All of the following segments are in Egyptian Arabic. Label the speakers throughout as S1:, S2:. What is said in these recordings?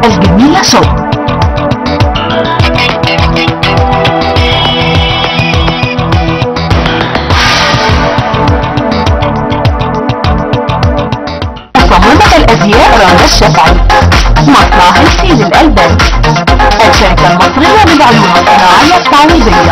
S1: الجميلة شوب صميمة الأزياء رنا الشافعي مصنع هيلثي للألبان الشركة المصرية للعلوم الصناعية التعويضية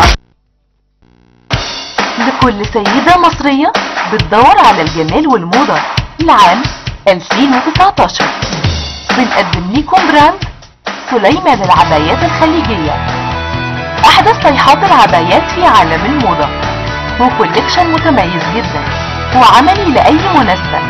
S1: لكل سيدة مصرية بتدور على الجمال والموضة لعام 2019 بنقدم لكم براند سليمة للعبايات الخليجية أحدث صيحات العبايات في عالم الموضة وكوليكشن متميز جدا وعملي لأي مناسبة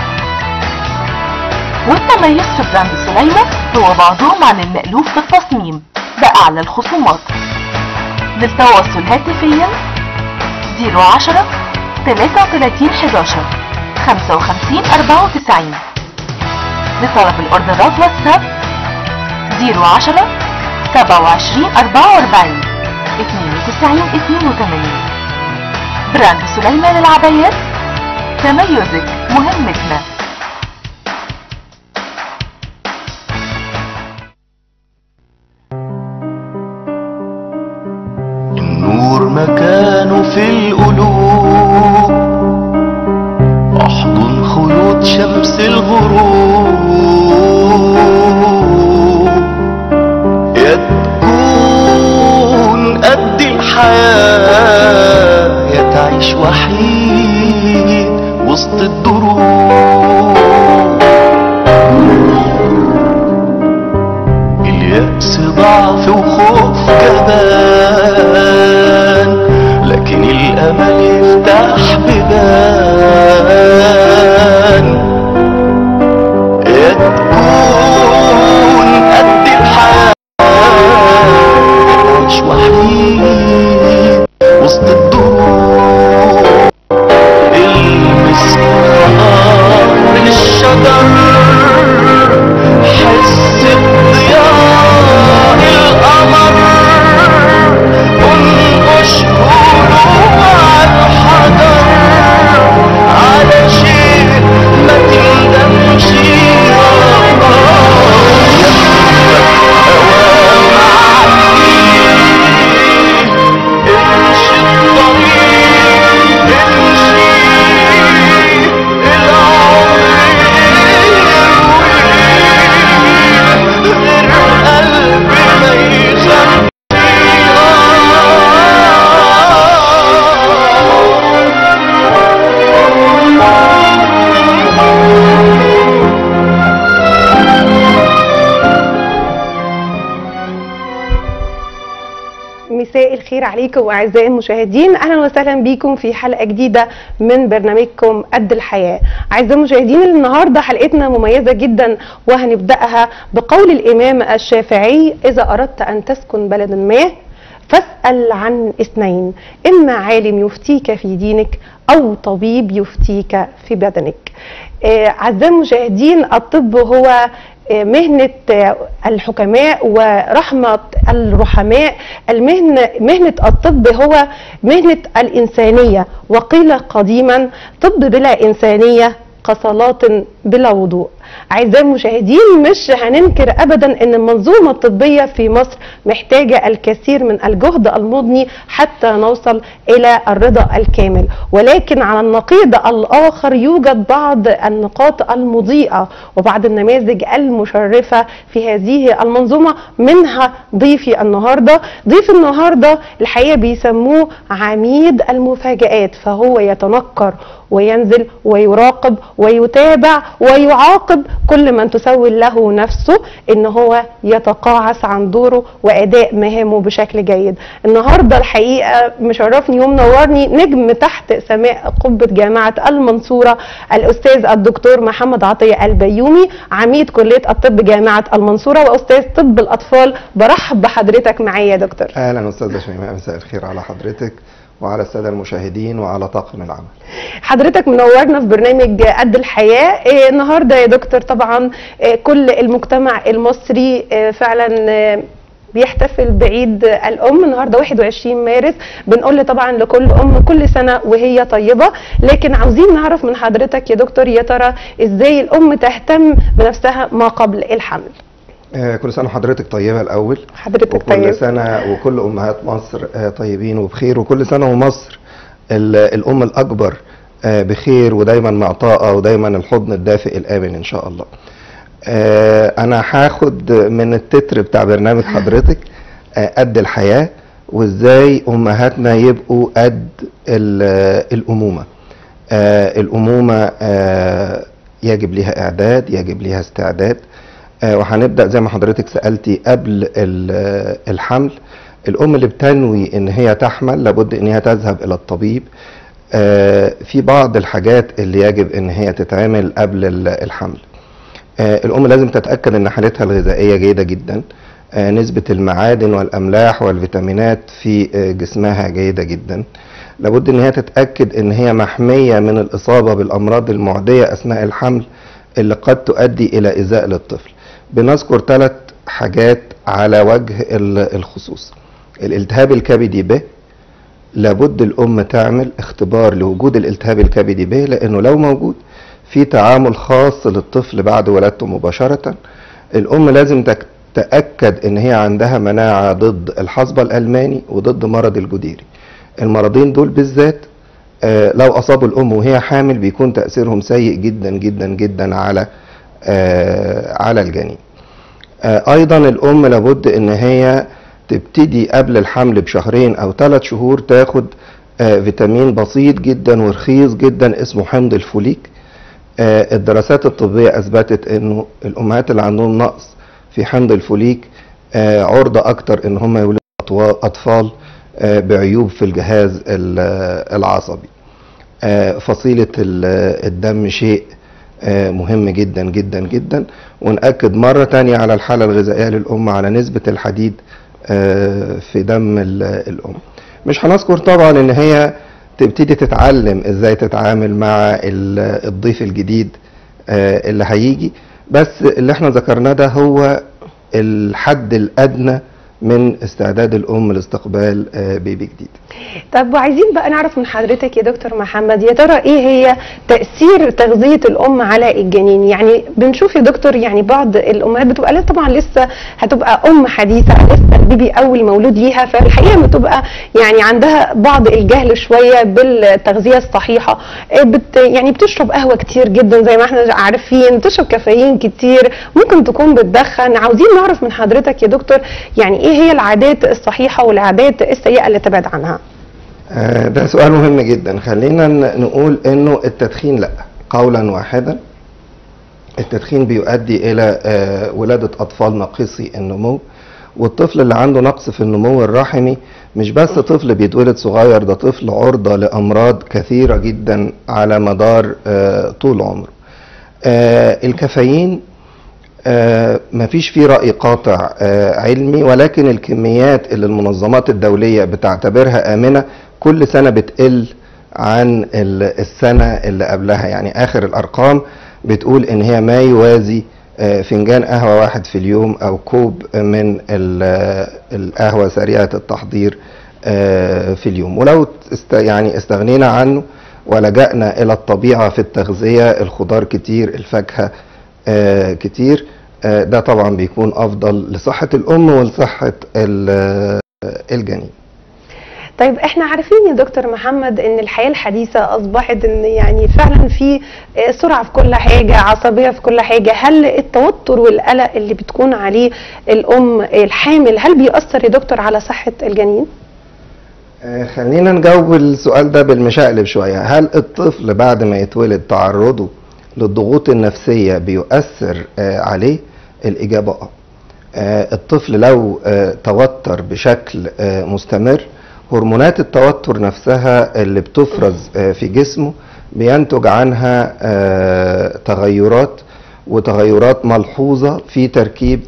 S1: والتميز في براند سليمة هو بعضهم عن المألوف في التصميم بأعلى الخصومات للتواصل هاتفيا 010 33 11 55 94 لطلب الاوردرات واتساب 010 27 44 92 82 براند سليمان للعبايات تميزك مهمتنا
S2: النور مكانه في القلوب احضن خيوط شمس الغروب يا تكون قد الحياة يا تعيش وحيد وسط الدروب اليأس ضعف وخوف جبان لكن الأمل يفتح بيبان يا تكون قد الحياة يا تعيش وحيد وسط الدروب المس نار الشجر حس بضياء القمر انقش قلوب على الحجر على شيء ما تندمش امشي الطريق امشي العمر يروي غير قلب ما
S3: مساء الخير عليكم اعزائي المشاهدين اهلا وسهلا بكم في حلقه جديده من برنامجكم قد الحياه اعزائي المشاهدين النهارده حلقتنا مميزه جدا وهنبداها بقول الامام الشافعي اذا اردت ان تسكن بلدا ما فاسال عن اثنين اما عالم يفتيك في دينك او طبيب يفتيك في بدنك آه، اعزائي المشاهدين الطب هو مهنة الحكماء ورحمة الرحماء المهنة مهنة الطب هو مهنة الإنسانية وقيل قديما طب بلا إنسانية كصلاة بلا وضوء أعزائي المشاهدين مش هننكر أبدا أن المنظومة الطبية في مصر محتاجة الكثير من الجهد المضني حتى نوصل إلى الرضا الكامل ولكن على النقيض الآخر يوجد بعض النقاط المضيئة وبعض النماذج المشرفة في هذه المنظومة منها ضيفي النهاردة ضيف النهاردة الحقيقة بيسموه عميد المفاجآت فهو يتنكر وينزل ويراقب ويتابع ويعاقب كل من تسول له نفسه ان هو يتقاعس عن دوره واداء مهامه بشكل جيد النهارده الحقيقه مشرفني ومنورني نجم تحت سماء قبه جامعه المنصوره الاستاذ الدكتور محمد عطيه البيومي عميد كليه الطب جامعه المنصوره واستاذ طب الاطفال برحب بحضرتك معايا يا دكتور
S4: اهلا استاذه شيماء مساء الخير على حضرتك وعلى الساده المشاهدين وعلى طاقم العمل
S3: حضرتك منورنا في برنامج قد الحياه إيه النهارده يا دكتور طبعا إيه كل المجتمع المصري إيه فعلا إيه بيحتفل بعيد الام النهارده 21 مارس بنقول طبعا لكل ام كل سنه وهي طيبه لكن عاوزين نعرف من حضرتك يا دكتور يا ترى ازاي الام تهتم بنفسها ما قبل الحمل
S4: آه، كل سنة وحضرتك طيبة الأول
S3: حضرتك
S4: وكل
S3: طيب
S4: سنة وكل أمهات مصر آه، طيبين وبخير وكل سنة ومصر ال- الأم الأكبر آه، بخير ودايما معطاءة ودايما الحضن الدافئ الآمن إن شاء الله آه، أنا هاخد من التتر بتاع برنامج حضرتك آه، قد الحياة وإزاي أمهاتنا يبقوا قد ال- الأمومة آه، الأمومة آه، يجب ليها إعداد يجب ليها استعداد آه، وهنبدأ زي ما حضرتك سألتي قبل ال- الحمل الأم اللي بتنوي إن هي تحمل لابد إن هي تذهب إلى الطبيب آه، في بعض الحاجات اللي يجب إن هي تتعمل قبل ال- الحمل آه، الأم لازم تتأكد إن حالتها الغذائية جيدة جدا آه، نسبة المعادن والأملاح والفيتامينات في آه، جسمها جيدة جدا لابد إن هي تتأكد إن هي محمية من الإصابة بالأمراض المعدية أثناء الحمل اللي قد تؤدي إلى إيذاء للطفل بنذكر ثلاث حاجات على وجه ال- الخصوص الالتهاب الكبدي ب لابد الأم تعمل اختبار لوجود الالتهاب الكبدي ب لأنه لو موجود في تعامل خاص للطفل بعد ولادته مباشرة الأم لازم تك- تتأكد إن هي عندها مناعة ضد الحصبة الألماني وضد مرض الجديري المرضين دول بالذات آه، لو أصابوا الأم وهي حامل بيكون تأثيرهم سيء جدا جدا جدا على آه، على الجنين آه، ايضا الام لابد ان هي تبتدي قبل الحمل بشهرين او ثلاث شهور تاخد آه، فيتامين بسيط جدا ورخيص جدا اسمه حمض الفوليك آه، الدراسات الطبية اثبتت انه الامهات اللي عندهم نقص في حمض الفوليك آه، عرضة اكتر ان هم يولدوا أطوا- اطفال آه، بعيوب في الجهاز ال- العصبي آه، فصيلة ال- الدم شيء آه، مهم جدا جدا جدا ونأكد مرة تانية على الحالة الغذائية للأم على نسبة الحديد آه، في دم ال- الأم مش هنذكر طبعا ان هي تبتدي تتعلم ازاي تتعامل مع ال- الضيف الجديد آه، اللي هيجي بس اللي احنا ذكرناه ده هو الحد الادنى من استعداد الام لاستقبال آه، بيبي جديد
S3: طب وعايزين بقى نعرف من حضرتك يا دكتور محمد يا ترى ايه هي تاثير تغذيه الام على الجنين يعني بنشوف يا دكتور يعني بعض الامهات بتبقى لسه طبعا لسه هتبقى ام حديثه لسه البيبي اول مولود ليها فالحقيقه بتبقى يعني عندها بعض الجهل شويه بالتغذيه الصحيحه إيه بت يعني بتشرب قهوه كتير جدا زي ما احنا عارفين بتشرب كافيين كتير ممكن تكون بتدخن عاوزين نعرف من حضرتك يا دكتور يعني ايه هي العادات الصحيحه والعادات السيئه اللي تبعد عنها
S4: آه، ده سؤال مهم جدا خلينا ن- نقول انه التدخين لا قولا واحدا التدخين بيؤدي الى آه، ولادة اطفال ناقصي النمو والطفل اللي عنده نقص في النمو الرحمي مش بس طفل بيتولد صغير ده طفل عرضة لامراض كثيرة جدا على مدار آه، طول عمره آه، الكافيين آه، مفيش فيه رأي قاطع آه، علمي ولكن الكميات اللي المنظمات الدولية بتعتبرها آمنة كل سنة بتقل عن ال- السنة اللي قبلها يعني آخر الأرقام بتقول إن هي ما يوازي آه، فنجان قهوة واحد في اليوم أو كوب من ال- القهوة سريعة التحضير آه، في اليوم ولو است يعني استغنينا عنه ولجأنا إلى الطبيعة في التغذية الخضار كتير الفاكهة آه، كتير آه، ده طبعا بيكون افضل لصحه الام ولصحه ال- الجنين
S3: طيب احنا عارفين يا دكتور محمد ان الحياه الحديثه اصبحت ان يعني فعلا في آه، سرعه في كل حاجه عصبيه في كل حاجه هل التوتر والقلق اللي بتكون عليه الام الحامل هل بيأثر يا دكتور على صحه الجنين
S4: آه، خلينا نجاوب السؤال ده بالمشقلب شويه هل الطفل بعد ما يتولد تعرضه للضغوط النفسيه بيؤثر آه، عليه الاجابه اه آه، الطفل لو آه، توتر بشكل آه، مستمر هرمونات التوتر نفسها اللي بتفرز آه، في جسمه بينتج عنها آه، تغيرات وتغيرات ملحوظة في تركيب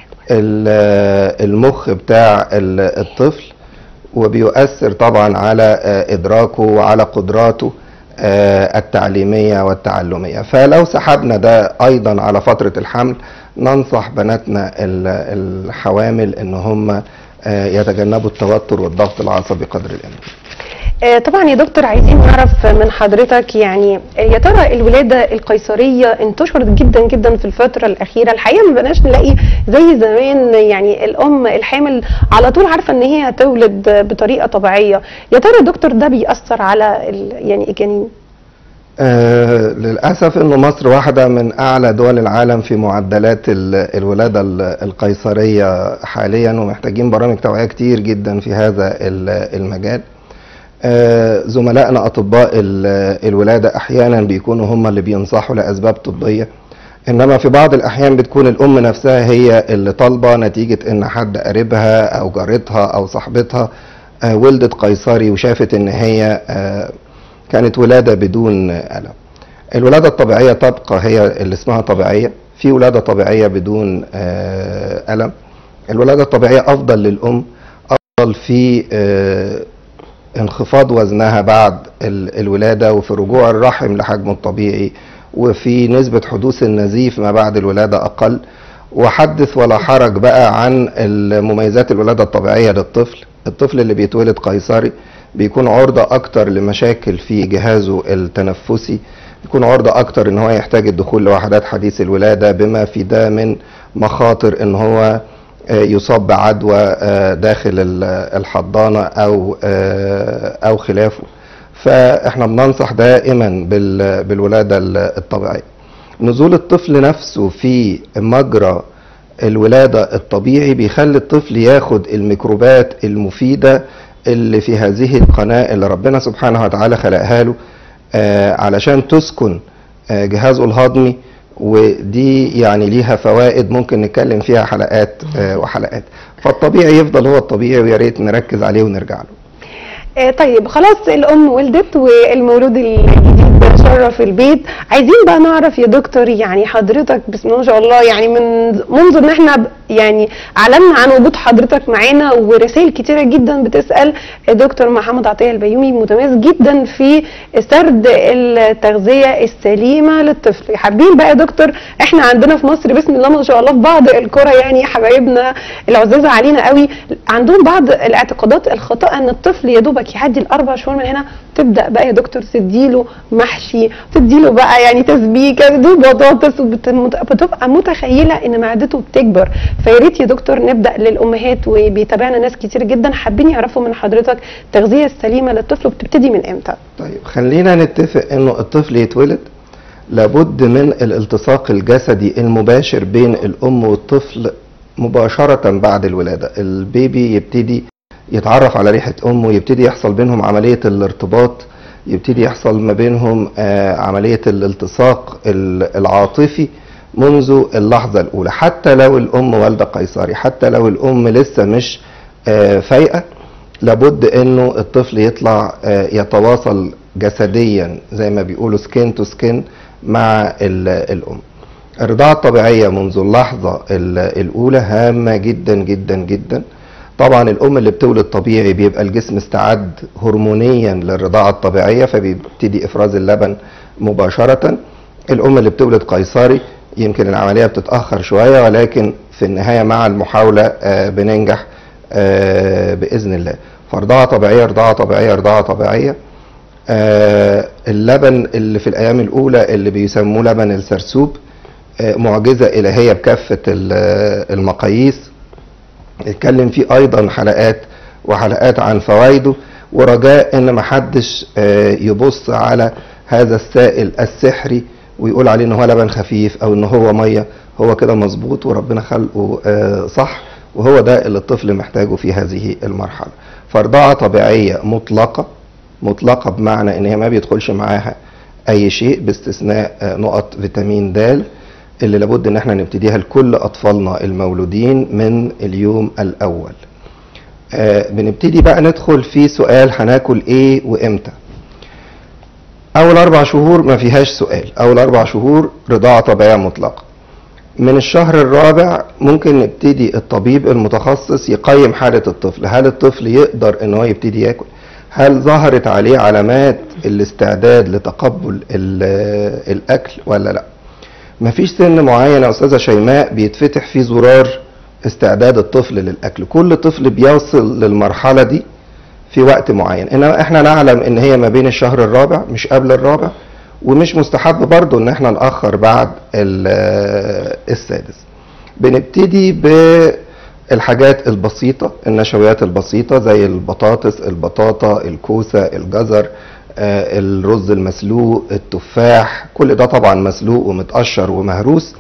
S4: ال- المخ بتاع ال- الطفل وبيؤثر طبعا على آه، إدراكه وعلى قدراته آه، التعليمية والتعلمية فلو سحبنا ده أيضا على فترة الحمل ننصح بناتنا ال- الحوامل ان هم آه، يتجنبوا التوتر والضغط العصبي قدر الامكان
S3: آه، طبعا يا دكتور عايزين نعرف من حضرتك يعني يا ترى الولاده القيصريه انتشرت جدا جدا في الفتره الاخيره الحقيقه ما بقناش نلاقي زي زمان يعني الام الحامل على طول عارفه ان هي هتولد بطريقه طبيعيه يا ترى يا دكتور ده بيأثر على ال- يعني الجنين
S4: آه للأسف أن مصر واحدة من أعلى دول العالم في معدلات ال- الولادة ال- القيصرية حاليا ومحتاجين برامج توعية كتير جدا في هذا ال- المجال آه زملائنا أطباء ال- الولادة أحيانا بيكونوا هم اللي بينصحوا لأسباب طبية إنما في بعض الأحيان بتكون الأم نفسها هي اللي طالبة نتيجة إن حد قريبها أو جارتها أو صاحبتها آه ولدت قيصري وشافت إن هي آه كانت ولادة بدون ألم الولادة الطبيعية تبقى هي اللي اسمها طبيعية في ولادة طبيعية بدون آه، ألم الولادة الطبيعية أفضل للأم أفضل في آه، انخفاض وزنها بعد ال- الولادة وفي رجوع الرحم لحجمه الطبيعي وفي نسبة حدوث النزيف ما بعد الولادة أقل وحدث ولا حرج بقى عن المميزات الولادة الطبيعية للطفل الطفل اللي بيتولد قيصري بيكون عرضة أكتر لمشاكل في جهازه التنفسي بيكون عرضة أكتر إن هو يحتاج الدخول لوحدات حديث الولادة بما في ده من مخاطر إن هو آه، يصاب بعدوى آه، داخل ال- الحضانة أو آه، أو خلافه فإحنا بننصح دائما بال- بالولادة ال- الطبيعية نزول الطفل نفسه في مجرى الولادة الطبيعي بيخلي الطفل ياخد الميكروبات المفيدة اللي في هذه القناة اللي ربنا سبحانه وتعالى خلقها له آه، علشان تسكن آه، جهازه الهضمي ودي يعني ليها فوائد ممكن نتكلم فيها حلقات آه، وحلقات فالطبيعي يفضل هو الطبيعي ويا ريت نركز عليه ونرجع له
S3: آه، طيب خلاص الام ولدت والمولود الجديد شرف البيت عايزين بقى نعرف يا دكتور يعني حضرتك بسم الله ما شاء الله يعني من منذ ان احنا ب- يعني اعلنا عن وجود حضرتك معانا ورسائل كتيره جدا بتسال دكتور محمد عطيه البيومي متميز جدا في سرد التغذيه السليمه للطفل حابين بقى يا دكتور احنا عندنا في مصر بسم الله ما شاء الله في بعض القرى يعني حبايبنا العزازه علينا قوي عندهم بعض الاعتقادات الخاطئه ان الطفل يا دوبك يعدي الاربع شهور من هنا تبدا بقى يا دكتور تديله محشي تديله بقى يعني تسبيكه تديله بطاطس وبت- مت- بتبقى متخيله ان معدته بتكبر فيا ريت يا دكتور نبدا للامهات وبيتابعنا ناس كتير جدا حابين يعرفوا من حضرتك التغذيه السليمه للطفل وبتبتدي من امتى
S4: طيب خلينا نتفق انه الطفل يتولد لابد من الالتصاق الجسدي المباشر بين الام والطفل مباشرة بعد الولادة البيبي يبتدي يتعرف على ريحة امه يبتدي يحصل بينهم عملية الارتباط يبتدي يحصل ما بينهم آه، عملية الالتصاق ال- العاطفي منذ اللحظة الأولى حتى لو الأم والدة قيصري حتى لو الأم لسه مش آه، فايقة لابد انه الطفل يطلع آه، يتواصل جسديا زي ما بيقولوا سكين تو سكين مع ال- الام الرضاعة الطبيعية منذ اللحظة ال- الأولى هامة جدا جدا جدا طبعا الأم اللي بتولد طبيعي بيبقى الجسم استعد هرمونيا للرضاعة الطبيعية فبيبتدي إفراز اللبن مباشرة الأم اللي بتولد قيصري يمكن العملية بتتأخر شوية ولكن في النهاية مع المحاولة آه، بننجح آه، بإذن الله فرضاعة طبيعية رضاعة طبيعية رضاعة طبيعية آه، اللبن اللي في الأيام الأولى اللي بيسموه لبن السرسوب آه، معجزة إلهية بكافة ال- المقاييس اتكلم فيه أيضا حلقات وحلقات عن فوائده ورجاء إن محدش آه، يبص على هذا السائل السحري ويقول عليه إن هو لبن خفيف أو إن هو مية هو كده مظبوط وربنا خلقه آه، صح وهو ده اللي الطفل محتاجه في هذه المرحلة فرضاعة طبيعية مطلقة مطلقة بمعنى ان هي ما بيدخلش معاها اي شيء باستثناء آه، نقط فيتامين د اللي لابد ان احنا نبتديها لكل اطفالنا المولودين من اليوم الاول آه، بنبتدي بقى ندخل في سؤال هناكل ايه وامتى اول اربع شهور ما فيهاش سؤال اول اربع شهور رضاعة طبيعية مطلقة من الشهر الرابع ممكن نبتدي الطبيب المتخصص يقيم حالة الطفل هل الطفل يقدر ان هو يبتدي ياكل هل ظهرت عليه علامات الاستعداد لتقبل ال- الاكل ولا لا مفيش سن معين يا استاذه شيماء بيتفتح فيه زرار استعداد الطفل للاكل كل طفل بيوصل للمرحله دي في وقت معين انما احنا نعلم ان هي ما بين الشهر الرابع مش قبل الرابع ومش مستحب برضو ان احنا نأخر بعد ال- السادس بنبتدي بالحاجات البسيطة النشويات البسيطة زي البطاطس البطاطا الكوسة الجزر آه، الرز المسلوق التفاح كل ده طبعا مسلوق ومتقشر ومهروس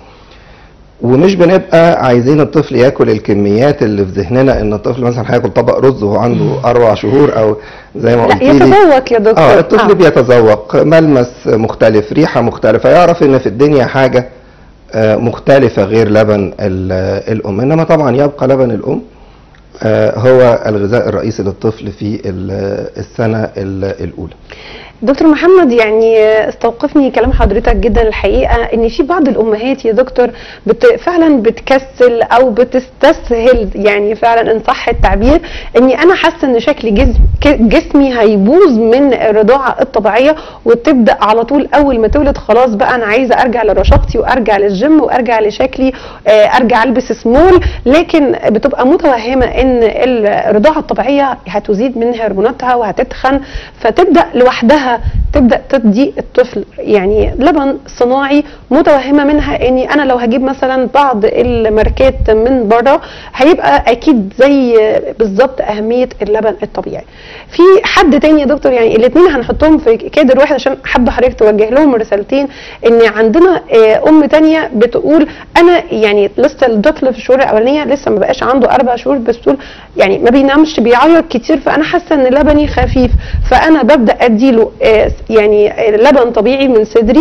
S4: ومش بنبقى عايزين الطفل ياكل الكميات اللي في ذهننا ان الطفل مثلا هياكل طبق رز وهو عنده اربع شهور او زي ما
S3: لا
S4: قلت لي
S3: يتذوق يا دكتور
S4: اه الطفل بيتذوق ملمس مختلف ريحه مختلفه يعرف ان في الدنيا حاجه آه، مختلفه غير لبن ال- الام انما طبعا يبقى لبن الام آه، هو الغذاء الرئيسي للطفل في ال- السنه ال- الاولى
S3: دكتور محمد يعني استوقفني كلام حضرتك جدا الحقيقه ان في بعض الامهات يا دكتور بت فعلا بتكسل او بتستسهل يعني فعلا ان صح التعبير اني انا حاسه ان شكل جسم ك- جسمي هيبوظ من الرضاعه الطبيعيه وتبدا على طول اول ما تولد خلاص بقى انا عايزه ارجع لرشاقتي وارجع للجيم وارجع لشكلي آه، ارجع البس سمول لكن بتبقى متوهمه ان الرضاعه الطبيعيه هتزيد من هرموناتها وهتتخن فتبدا لوحدها تبدا تدي الطفل يعني لبن صناعي متوهمه منها اني انا لو هجيب مثلا بعض الماركات من بره هيبقى اكيد زي بالظبط اهميه اللبن الطبيعي في حد تاني يا دكتور يعني الاثنين هنحطهم في كادر واحد عشان حابه حضرتك توجه لهم رسالتين ان عندنا آه، ام تانية بتقول انا يعني لسه الطفل في الشهور الاولانيه لسه ما بقاش عنده اربع شهور بس بتقول يعني ما بينامش بيعيط كتير فانا حاسه ان لبني خفيف فانا ببدا اديله آه، يعني آه، لبن طبيعي من صدري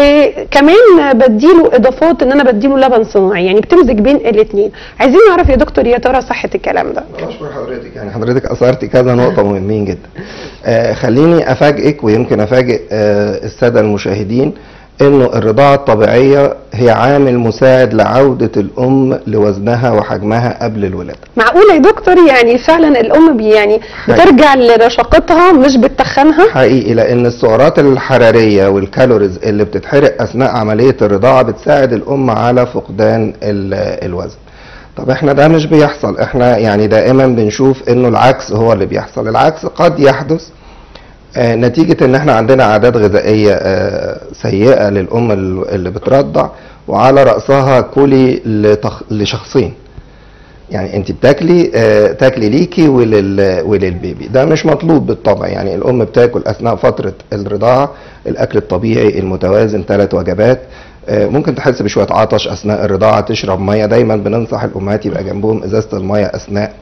S3: وكمان بديله اضافات ان انا بديله لبن صناعي يعني بتمزج بين الاثنين عايزين نعرف يا دكتور يا ترى صحه الكلام ده
S4: بشكر حضرتك يعني حضرتك اثرتي كذا نقطه مهمين جدا آه خليني افاجئك ويمكن افاجئ آه الساده المشاهدين انه الرضاعه الطبيعيه هي عامل مساعد لعوده الام لوزنها وحجمها قبل الولاده
S3: معقوله يا دكتور يعني فعلا الام بي يعني
S4: حقيقي.
S3: بترجع لرشاقتها مش بتخنها
S4: حقيقي لان السعرات الحراريه والكالوريز اللي بتتحرق اثناء عمليه الرضاعه بتساعد الام على فقدان ال- الوزن طب احنا ده مش بيحصل احنا يعني دائما بنشوف انه العكس هو اللي بيحصل العكس قد يحدث آه، نتيجة ان احنا عندنا عادات غذائية آه، سيئة للأم ال- اللي بترضع وعلى رأسها كلي لتخ- لشخصين يعني انت بتاكلي آه، تاكلي ليكي ولل وللبيبي ده مش مطلوب بالطبع يعني الام بتاكل اثناء فتره الرضاعه الاكل الطبيعي المتوازن ثلاث وجبات آه، ممكن تحس بشويه عطش اثناء الرضاعه تشرب ميه دايما بننصح الامهات يبقى جنبهم ازازه الميه اثناء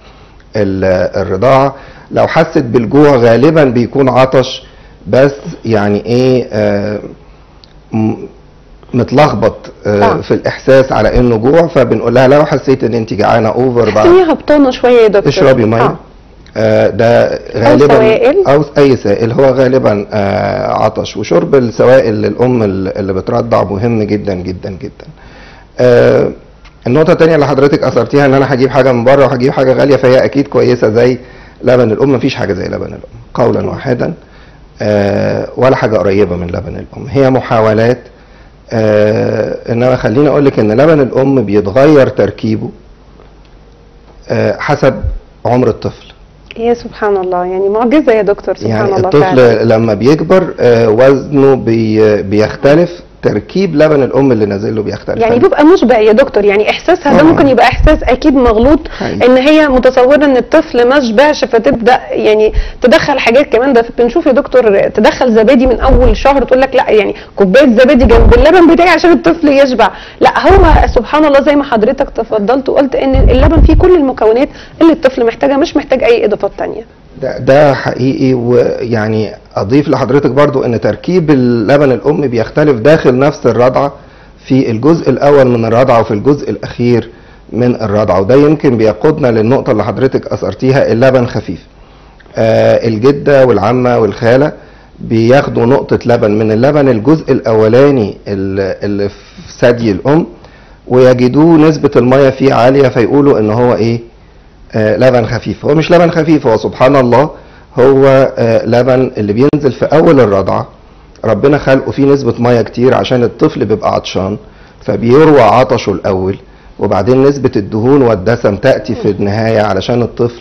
S4: ال- الرضاعه لو حست بالجوع غالبا بيكون عطش بس يعني ايه آه، م- متلخبط آه،
S3: آه.
S4: في الاحساس على انه جوع فبنقول لها لو حسيت ان انت جعانه اوفر
S3: تحس
S4: بعد
S3: ان هي هبطانه شويه يا دكتور
S4: اشربي ميه
S3: آه.
S4: آه، ده غالبا
S3: سوائل.
S4: او اي سائل هو غالبا آه، عطش وشرب السوائل للام اللي بترضع مهم جدا جدا جدا آه، النقطه الثانيه اللي حضرتك اثرتيها ان انا هجيب حاجه من بره وهجيب حاجه غاليه فهي اكيد كويسه زي لبن الام مفيش حاجه زي لبن الام قولا واحدا آه، ولا حاجه قريبه من لبن الام هي محاولات آه، انما خليني اقول لك ان لبن الام بيتغير تركيبه آه، حسب عمر الطفل
S3: يا سبحان الله يعني معجزه يا دكتور سبحان
S4: يعني
S3: الله
S4: الطفل
S3: فعلا.
S4: لما بيكبر آه، وزنه بي بيختلف تركيب لبن الام اللي نازل له بيختلف
S3: يعني بيبقى مشبع يا دكتور يعني احساسها ده
S4: طبعاً.
S3: ممكن يبقى احساس اكيد مغلوط
S4: حقيقي.
S3: ان هي متصوره ان الطفل ما شبعش فتبدا يعني تدخل حاجات كمان ده بنشوف يا دكتور تدخل زبادي من اول شهر تقول لك لا يعني كوبايه زبادي جنب اللبن بتاعي عشان الطفل يشبع لا هو سبحان الله زي ما حضرتك تفضلت وقلت ان اللبن فيه كل المكونات اللي الطفل محتاجها مش محتاج اي اضافات تانية
S4: ده, ده حقيقي ويعني اضيف لحضرتك برضو ان تركيب اللبن الام بيختلف داخل نفس الرضعه في الجزء الاول من الرضعه وفي الجزء الاخير من الرضعه وده يمكن بيقودنا للنقطه اللي حضرتك اثرتيها اللبن خفيف آه الجده والعمه والخاله بياخدوا نقطه لبن من اللبن الجزء الاولاني اللي اللي في ثدي الام ويجدوه نسبه الميه فيه عاليه فيقولوا ان هو ايه آه، لبن خفيف هو مش لبن خفيف هو سبحان الله هو آه، لبن اللي بينزل في اول الرضعه ربنا خلقه فيه نسبه ميه كتير عشان الطفل بيبقى عطشان فبيروى عطشه الاول وبعدين نسبه الدهون والدسم تاتي في النهايه علشان الطفل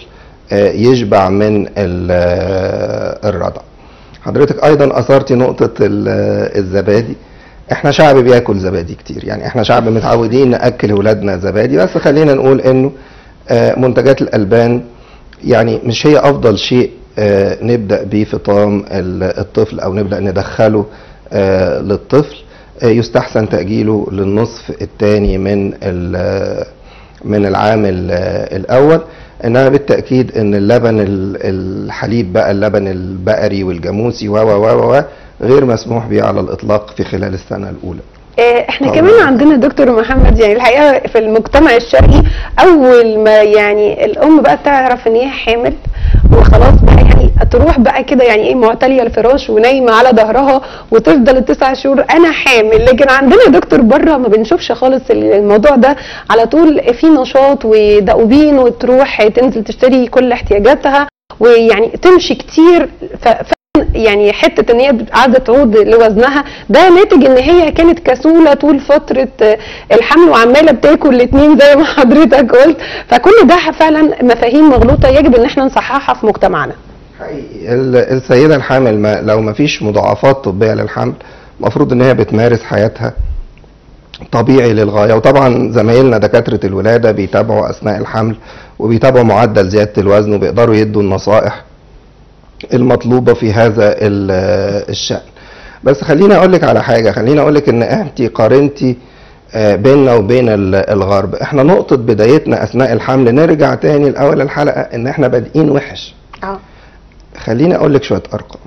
S4: آه، يشبع من ال- آه، الرضع حضرتك ايضا اثرتي نقطه ال- آه، الزبادي احنا شعب بياكل زبادي كتير يعني احنا شعب متعودين ناكل ولادنا زبادي بس خلينا نقول انه آه، منتجات الالبان يعني مش هي افضل شيء آه، نبدا بيه في طعام ال- الطفل او نبدا ندخله آه، للطفل آه، يستحسن تاجيله للنصف الثاني من ال- من العام ال- الاول انما بالتاكيد ان اللبن ال- الحليب بقى اللبن البقري والجاموسي و و و و غير مسموح به على الاطلاق في خلال السنه الاولى
S3: آه، احنا
S4: طبعاً.
S3: كمان عندنا دكتور محمد يعني الحقيقه في المجتمع الشرقي اول ما يعني الام بقى تعرف ان هي حامل وخلاص بقى يعني تروح بقى كده يعني ايه معتليه الفراش ونايمه على ظهرها وتفضل التسع شهور انا حامل لكن عندنا دكتور بره ما بنشوفش خالص الموضوع ده على طول في نشاط ودؤوبين وتروح تنزل تشتري كل احتياجاتها ويعني تمشي كتير ف... ف... يعني حته ان هي عايزه تعود لوزنها ده ناتج ان هي كانت كسوله طول فتره آه، الحمل وعماله بتاكل الاثنين زي ما حضرتك قلت فكل ده فعلا مفاهيم مغلوطه يجب ان احنا نصححها في مجتمعنا
S4: حقيقي ال- السيدة الحامل ما لو ما فيش مضاعفات طبية للحمل المفروض ان هي بتمارس حياتها طبيعي للغاية وطبعا زمايلنا دكاترة الولادة بيتابعوا اثناء الحمل وبيتابعوا معدل زيادة الوزن وبيقدروا يدوا النصائح المطلوبة في هذا ال- الشأن بس خليني اقول لك على حاجة خليني اقول لك ان انت قارنتي آه، بيننا وبين ال- الغرب احنا نقطة بدايتنا اثناء الحمل نرجع تاني لاول الحلقة ان احنا بادئين وحش
S3: اه
S4: خليني اقول لك شويه ارقام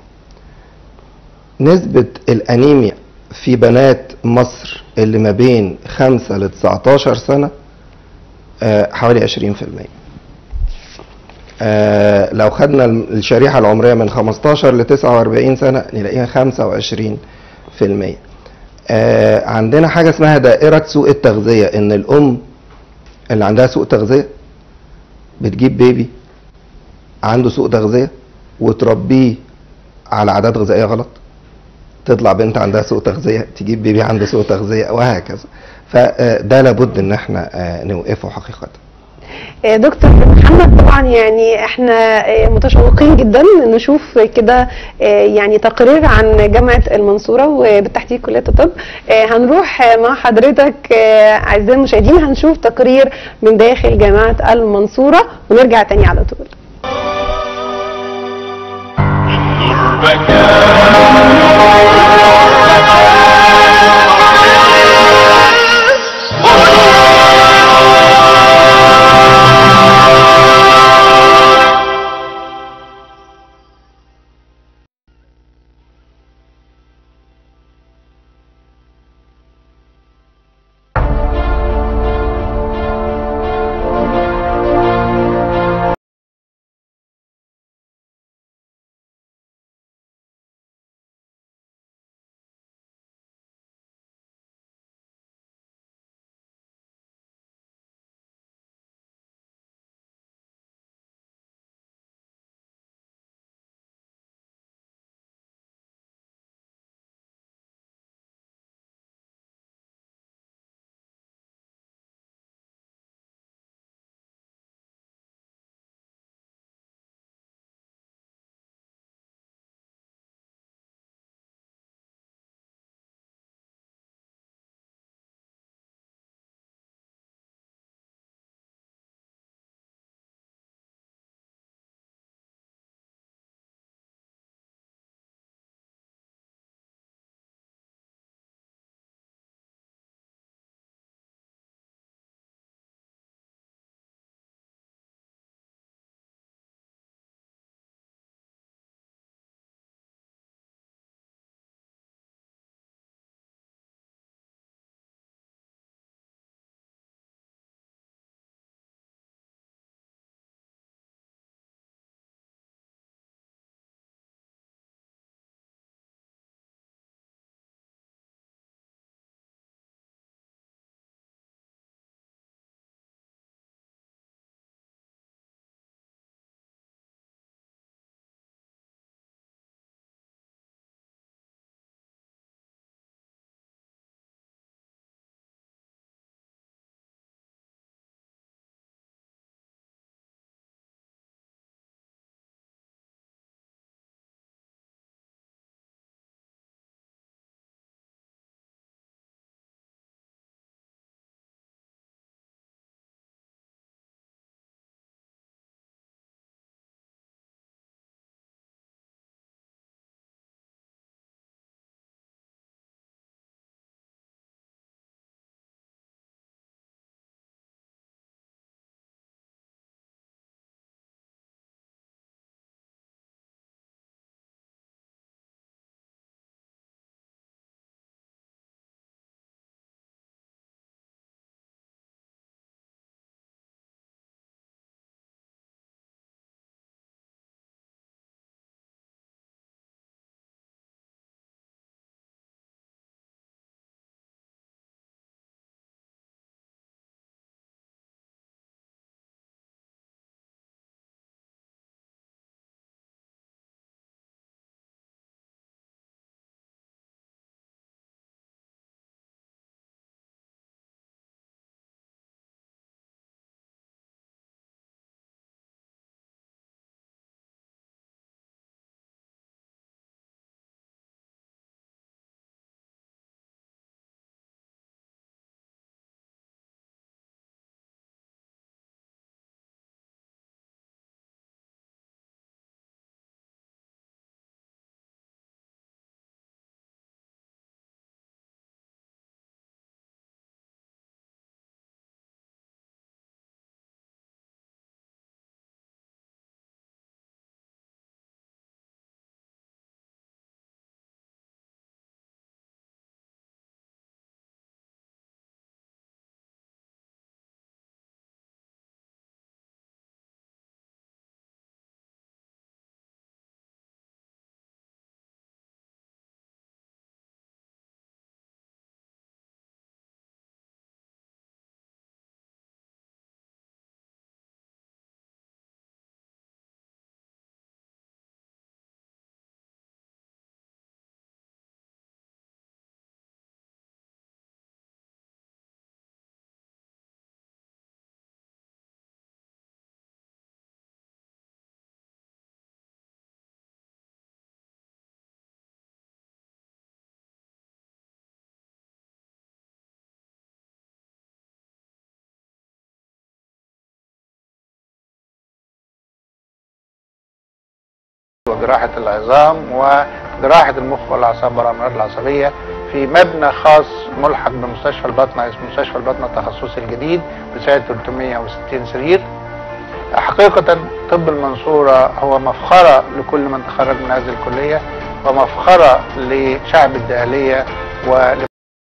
S4: نسبه الانيميا في بنات مصر اللي ما بين 5 ل 19 سنه آه، حوالي 20% آه، لو خدنا الم- الشريحه العمريه من 15 ل 49 سنه نلاقيها 25% آه، عندنا حاجه اسمها دائره سوء التغذيه ان الام اللي عندها سوء تغذيه بتجيب بيبي عنده سوء تغذيه وتربيه على عادات غذائيه غلط تطلع بنت عندها سوء تغذيه تجيب بيبي عنده سوء تغذيه وهكذا فده لابد ان احنا آه، نوقفه حقيقه
S3: آه، دكتور محمد طبعا يعني احنا آه، متشوقين جدا نشوف كده آه، يعني تقرير عن جامعة المنصورة وبالتحديد كلية الطب آه، هنروح آه، مع حضرتك آه، اعزائي المشاهدين هنشوف تقرير من داخل جامعة المنصورة ونرجع تاني على طول
S5: جراحة العظام وجراحة المخ والأعصاب والأمراض العصبية في مبنى خاص ملحق بمستشفى البطنة اسمه مستشفى البطنة التخصصي الجديد بسعة 360 سرير حقيقة طب المنصورة هو مفخرة لكل من تخرج من هذه الكلية ومفخرة لشعب الدهلية ول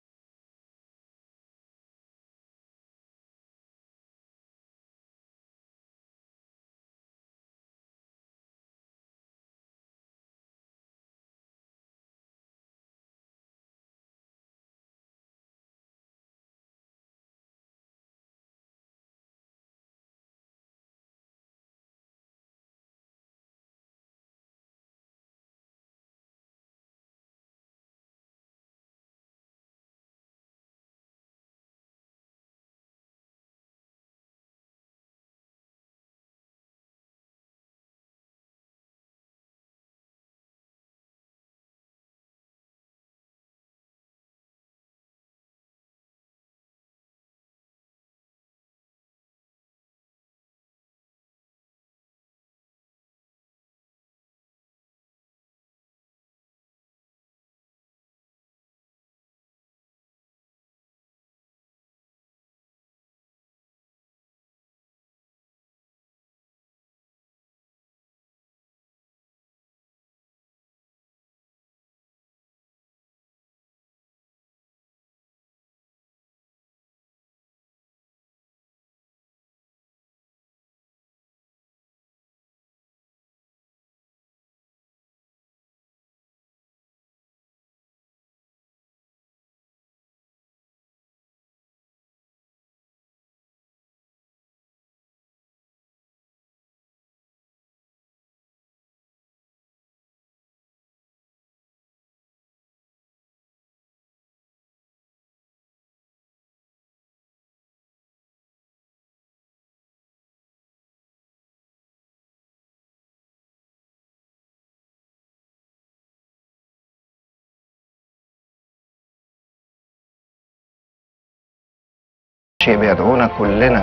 S4: شيء بيدعونا كلنا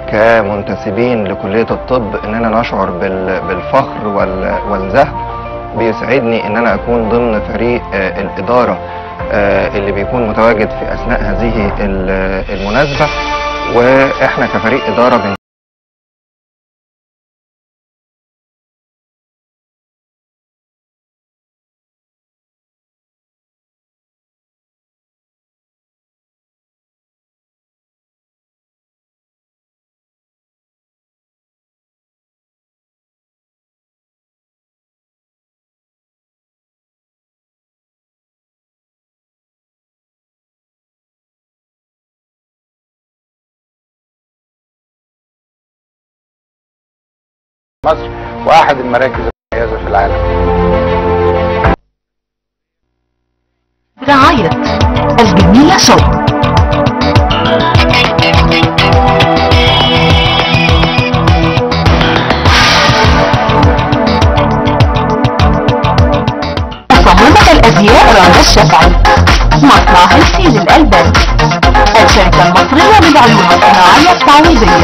S4: كمنتسبين لكلية الطب اننا نشعر بال- بالفخر وال- والزهو بيسعدني ان انا اكون ضمن فريق آه، الادارة آه، اللي بيكون متواجد في اثناء هذه ال- المناسبة واحنا كفريق ادارة بن
S5: مصر واحد المراكز المميزة في العالم
S1: برعاية الجميلة شوب مصممة الأزياء رنا الشافعي مصنع هيلسي للألبان الشركة المصرية للعيون الصناعية التعويضية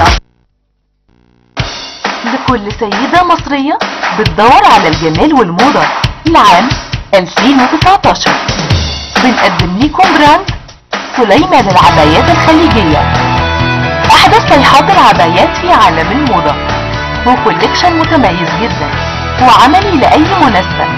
S1: لكل سيدة مصرية بتدور على الجمال والموضة لعام 2019 بنقدم لكم براند سليمة للعبايات الخليجية أحدث صيحات العبايات في عالم الموضة وكوليكشن متميز جدا وعملي لأي مناسبة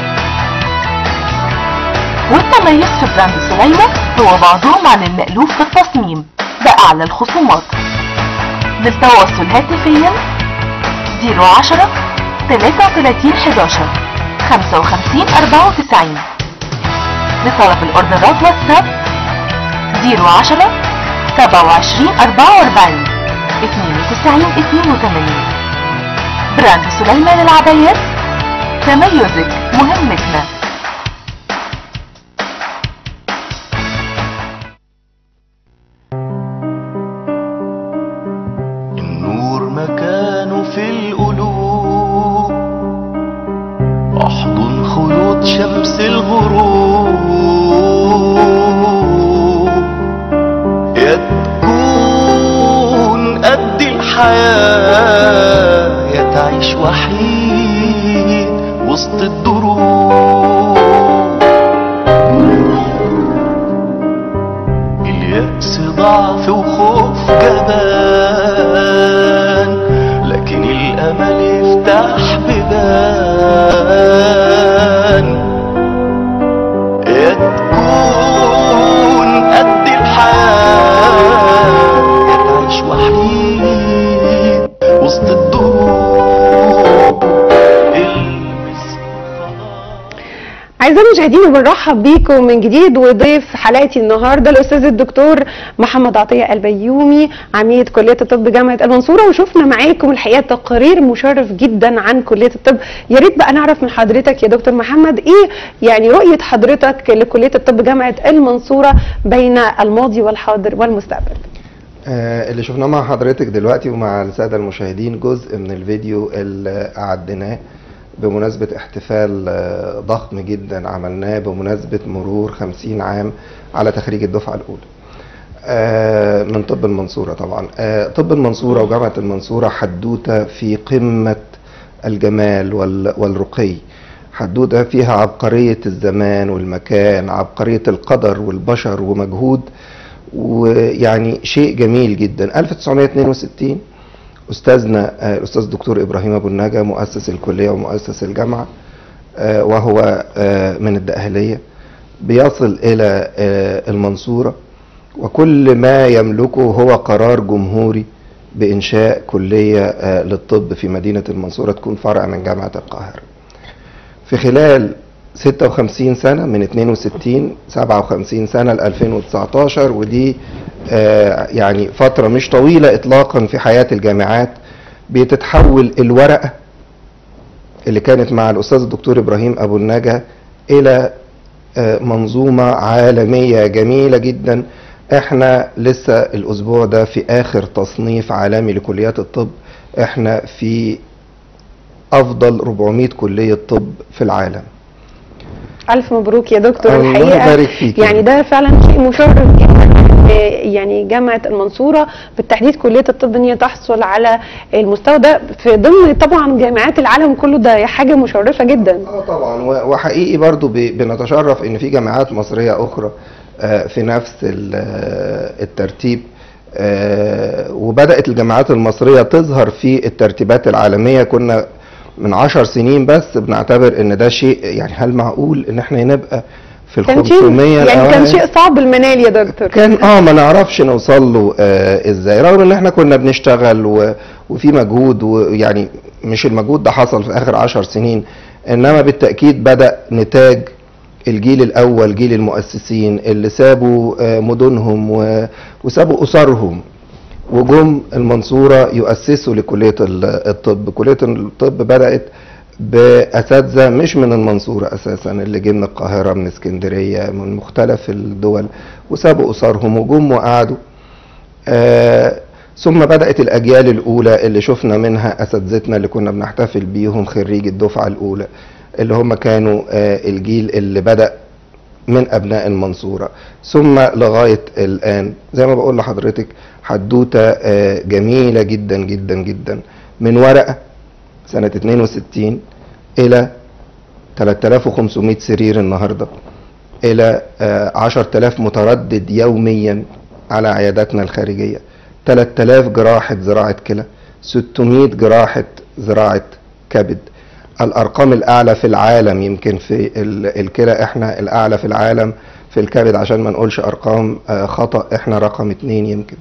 S1: والتميز في براند سليمة هو بعضهم عن المألوف في التصميم بأعلى الخصومات للتواصل هاتفيا 010 33 11 55 94 لطلب الاوردرات واتساب 010 27 44 92 82 براند سليمان للعبايات تميزك مهمتنا
S2: النور مكانه في القلوب احضن خيوط شمس الغروب يا تكون قد الحياة يا تعيش وحيد وسط الدروب
S3: أعزائي المشاهدين بنرحب بيكم من جديد وضيف حلقتي النهارده الأستاذ الدكتور محمد عطية البيومي عميد كلية الطب جامعة المنصورة وشفنا معاكم الحقيقة تقرير مشرف جدا عن كلية الطب يا ريت بقى نعرف من حضرتك يا دكتور محمد إيه يعني رؤية حضرتك لكلية الطب جامعة المنصورة بين الماضي والحاضر والمستقبل
S4: آه، اللي شفناه مع حضرتك دلوقتي ومع السادة المشاهدين جزء من الفيديو اللي أعدناه بمناسبة احتفال آه، ضخم جدا عملناه بمناسبة مرور خمسين عام على تخريج الدفعة الأولى آه، من طب المنصورة طبعا آه، طب المنصورة وجامعة المنصورة حدوتة في قمة الجمال وال- والرقي حدوتة فيها عبقرية الزمان والمكان عبقرية القدر والبشر ومجهود ويعني شيء جميل جدا 1962 استاذنا آه، الاستاذ الدكتور ابراهيم ابو النجا مؤسس الكليه ومؤسس الجامعه آه، وهو آه، من الدقهليه بيصل الى آه، المنصوره وكل ما يملكه هو قرار جمهوري بانشاء كليه آه، للطب في مدينه المنصوره تكون فرع من جامعه القاهره في خلال 56 سنة من 62 57 سنة ل 2019 ودي آه، يعني فترة مش طويلة إطلاقا في حياة الجامعات بتتحول الورقة اللي كانت مع الأستاذ الدكتور إبراهيم أبو النجا إلى آه، منظومة عالمية جميلة جدا احنا لسه الأسبوع ده في آخر تصنيف عالمي لكليات الطب احنا في أفضل 400 كلية طب في العالم
S3: ألف مبروك يا دكتور
S4: الله
S3: الحقيقة
S4: يبارك فيك.
S3: يعني ده فعلا شيء مشرف جدا آه، يعني جامعة المنصورة بالتحديد كلية الطب ان هي تحصل على المستوى ده في ضمن طبعا جامعات العالم كله ده حاجة مشرفة جدا
S4: اه طبعا و- وحقيقي برضو ب- بنتشرف ان في جامعات مصرية اخرى آه، في نفس ال- آه، الترتيب آه، وبدأت الجامعات المصرية تظهر في الترتيبات العالمية كنا من عشر سنين بس بنعتبر ان ده شيء يعني هل معقول ان احنا نبقى في
S3: كان شيء
S4: 500
S3: يعني كان
S4: الأوائل؟
S3: شيء صعب المنال يا دكتور
S4: كان اه ما نعرفش نوصل له آه ازاي رغم ان احنا كنا بنشتغل و... وفي مجهود ويعني مش المجهود ده حصل في اخر عشر سنين انما بالتاكيد بدا نتاج الجيل الاول جيل المؤسسين اللي سابوا آه مدنهم و... وسابوا اسرهم وجم المنصوره يؤسسوا لكليه ال- الطب كليه الطب بدات باساتذه مش من المنصوره اساسا اللي جه من القاهره من اسكندريه من مختلف الدول وسابوا اسرهم وجم وقعدوا آه ثم بدات الاجيال الاولى اللي شفنا منها اساتذتنا اللي كنا بنحتفل بيهم خريج الدفعه الاولى اللي هم كانوا آه الجيل اللي بدا من ابناء المنصوره ثم لغايه الان زي ما بقول لحضرتك حدوته آه جميله جدا جدا جدا من ورقه سنه 62 الى 3500 سرير النهارده الى آه، 10000 متردد يوميا على عياداتنا الخارجيه 3000 جراحه زراعه كلى 600 جراحه زراعه كبد الارقام الاعلى في العالم يمكن في ال- الكلى احنا الاعلى في العالم في الكبد عشان ما نقولش ارقام آه، خطا احنا رقم اتنين يمكن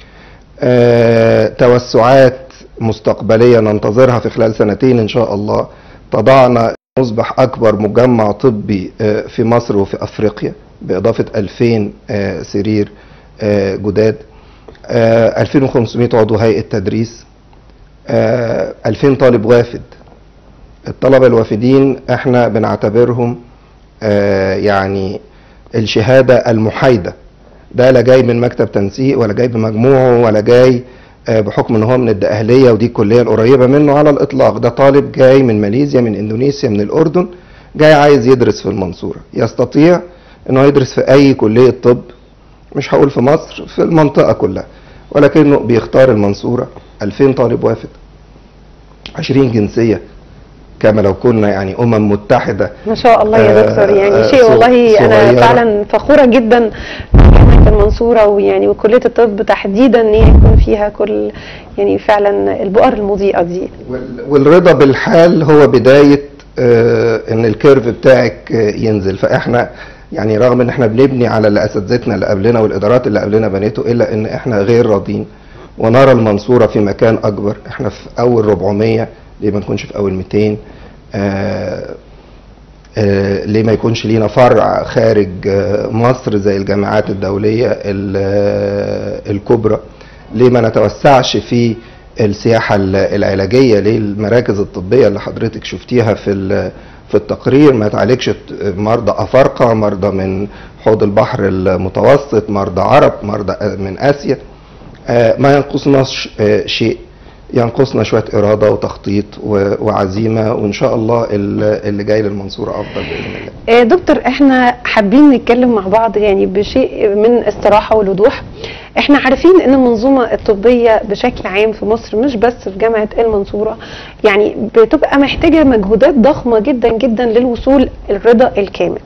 S4: آه، توسعات مستقبلية ننتظرها في خلال سنتين إن شاء الله تضعنا نصبح أكبر مجمع طبي آه، في مصر وفي أفريقيا بإضافة 2000 آه، سرير آه، جداد آه، 2500 عضو هيئة تدريس آه، 2000 طالب وافد الطلبة الوافدين احنا بنعتبرهم آه، يعني الشهادة المحايدة ده لا جاي من مكتب تنسيق ولا جاي بمجموعه ولا جاي آه، بحكم ان هو من الدقهليه ودي الكليه القريبه منه على الاطلاق ده طالب جاي من ماليزيا من اندونيسيا من الاردن جاي عايز يدرس في المنصوره يستطيع انه يدرس في اي كليه طب مش هقول في مصر في المنطقه كلها ولكنه بيختار المنصوره 2000 طالب وافد 20 جنسيه كما لو كنا يعني امم متحده
S3: ما شاء الله يا
S4: آه،
S3: دكتور يعني
S4: آه،
S3: شيء
S4: صغ-
S3: والله انا
S4: صغيرة.
S3: فعلا فخوره جدا بجامعه المنصوره ويعني وكليه الطب تحديدا ان هي يكون فيها كل يعني فعلا البؤر المضيئه دي
S4: وال- والرضا بالحال هو بداية آه، ان الكيرف بتاعك آه، ينزل فاحنا يعني رغم ان احنا بنبني على اللي اساتذتنا اللي قبلنا والادارات اللي قبلنا بنيته الا ان احنا غير راضين ونرى المنصورة في مكان اكبر احنا في اول 400 ليه ما نكونش في اول 200 آه، آه، ليه ما يكونش لينا فرع خارج آه، مصر زي الجامعات الدولية ال- آه، الكبرى ليه ما نتوسعش في السياحة ال- العلاجية ليه المراكز الطبية اللي حضرتك شفتيها في ال- في التقرير ما تعالجش مرضى أفارقة مرضى من حوض البحر المتوسط مرضى عرب مرضى من آسيا آه، ما ينقصناش آه، شيء ينقصنا شوية إرادة وتخطيط و- وعزيمة وإن شاء الله ال- اللي جاي للمنصورة أفضل بإذن الله
S3: آه، دكتور احنا حابين نتكلم مع بعض يعني بشيء من الصراحه والوضوح احنا عارفين ان المنظومه الطبيه بشكل عام في مصر مش بس في جامعه المنصوره يعني بتبقى محتاجه مجهودات ضخمه جدا جدا للوصول الرضا الكامل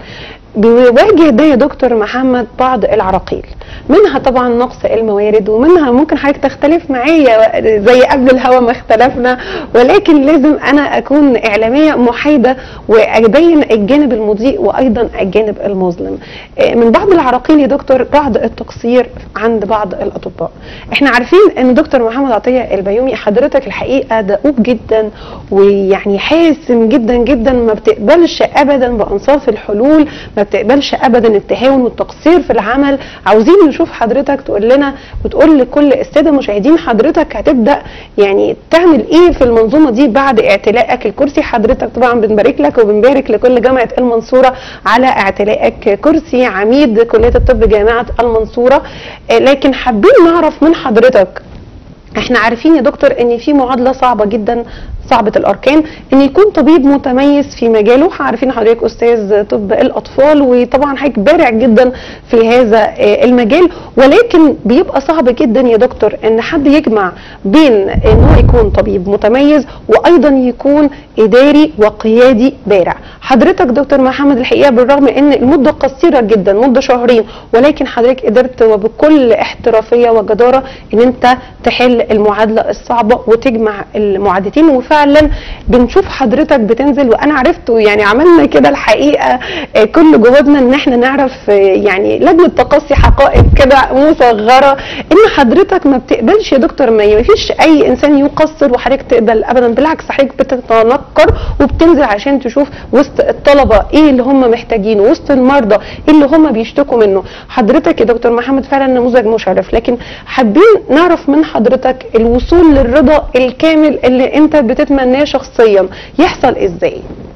S3: بيواجه ده يا دكتور محمد بعض العراقيل منها طبعا نقص الموارد ومنها ممكن حضرتك تختلف معايا زي قبل الهوا ما اختلفنا ولكن لازم انا اكون اعلاميه محايده وابين الجانب المضيء وايضا الجانب المظلم آه، من بعض العراقيل يا دكتور بعض التقصير عند بعض الاطباء احنا عارفين ان دكتور محمد عطيه البيومي حضرتك الحقيقه دؤوب جدا ويعني حاسم جدا جدا ما بتقبلش ابدا بانصاف الحلول ما بتقبلش ابدا التهاون والتقصير في العمل عاوزين نشوف حضرتك تقول لنا وتقول لكل الساده المشاهدين حضرتك هتبدا يعني تعمل ايه في المنظومه دي بعد اعتلائك الكرسي حضرتك طبعا بنبارك لك وبنبارك لكل جامعه المنصوره على اعتلائك كرسي عميد كليه الطب جامعه المنصوره آه، لكن حابين نعرف من حضرتك احنا عارفين يا دكتور ان في معادله صعبه جدا صعبه الاركان ان يكون طبيب متميز في مجاله عارفين حضرتك استاذ طب الاطفال وطبعا حضرتك بارع جدا في هذا آه، المجال ولكن بيبقى صعب جدا يا دكتور ان حد يجمع بين ان هو يكون طبيب متميز وايضا يكون اداري وقيادي بارع حضرتك دكتور محمد الحقيقه بالرغم ان المده قصيره جدا مده شهرين ولكن حضرتك قدرت وبكل احترافيه وجداره ان انت تحل المعادله الصعبه وتجمع المعادلتين وفعلا بنشوف حضرتك بتنزل وانا عرفت يعني عملنا كده الحقيقه آه، كل جهودنا ان احنا نعرف آه، يعني لجنه تقصي حقائق كده مصغره ان حضرتك ما بتقبلش يا دكتور ما ما فيش اي انسان يقصر وحضرتك تقبل ابدا بالعكس حضرتك بتتنكر وبتنزل عشان تشوف وسط الطلبه ايه اللي هم محتاجينه وسط المرضى ايه اللي هم بيشتكوا منه حضرتك يا دكتور محمد فعلا نموذج مشرف لكن حابين نعرف من حضرتك الوصول للرضا الكامل اللي انت بتتمناه شخصيا يحصل ازاي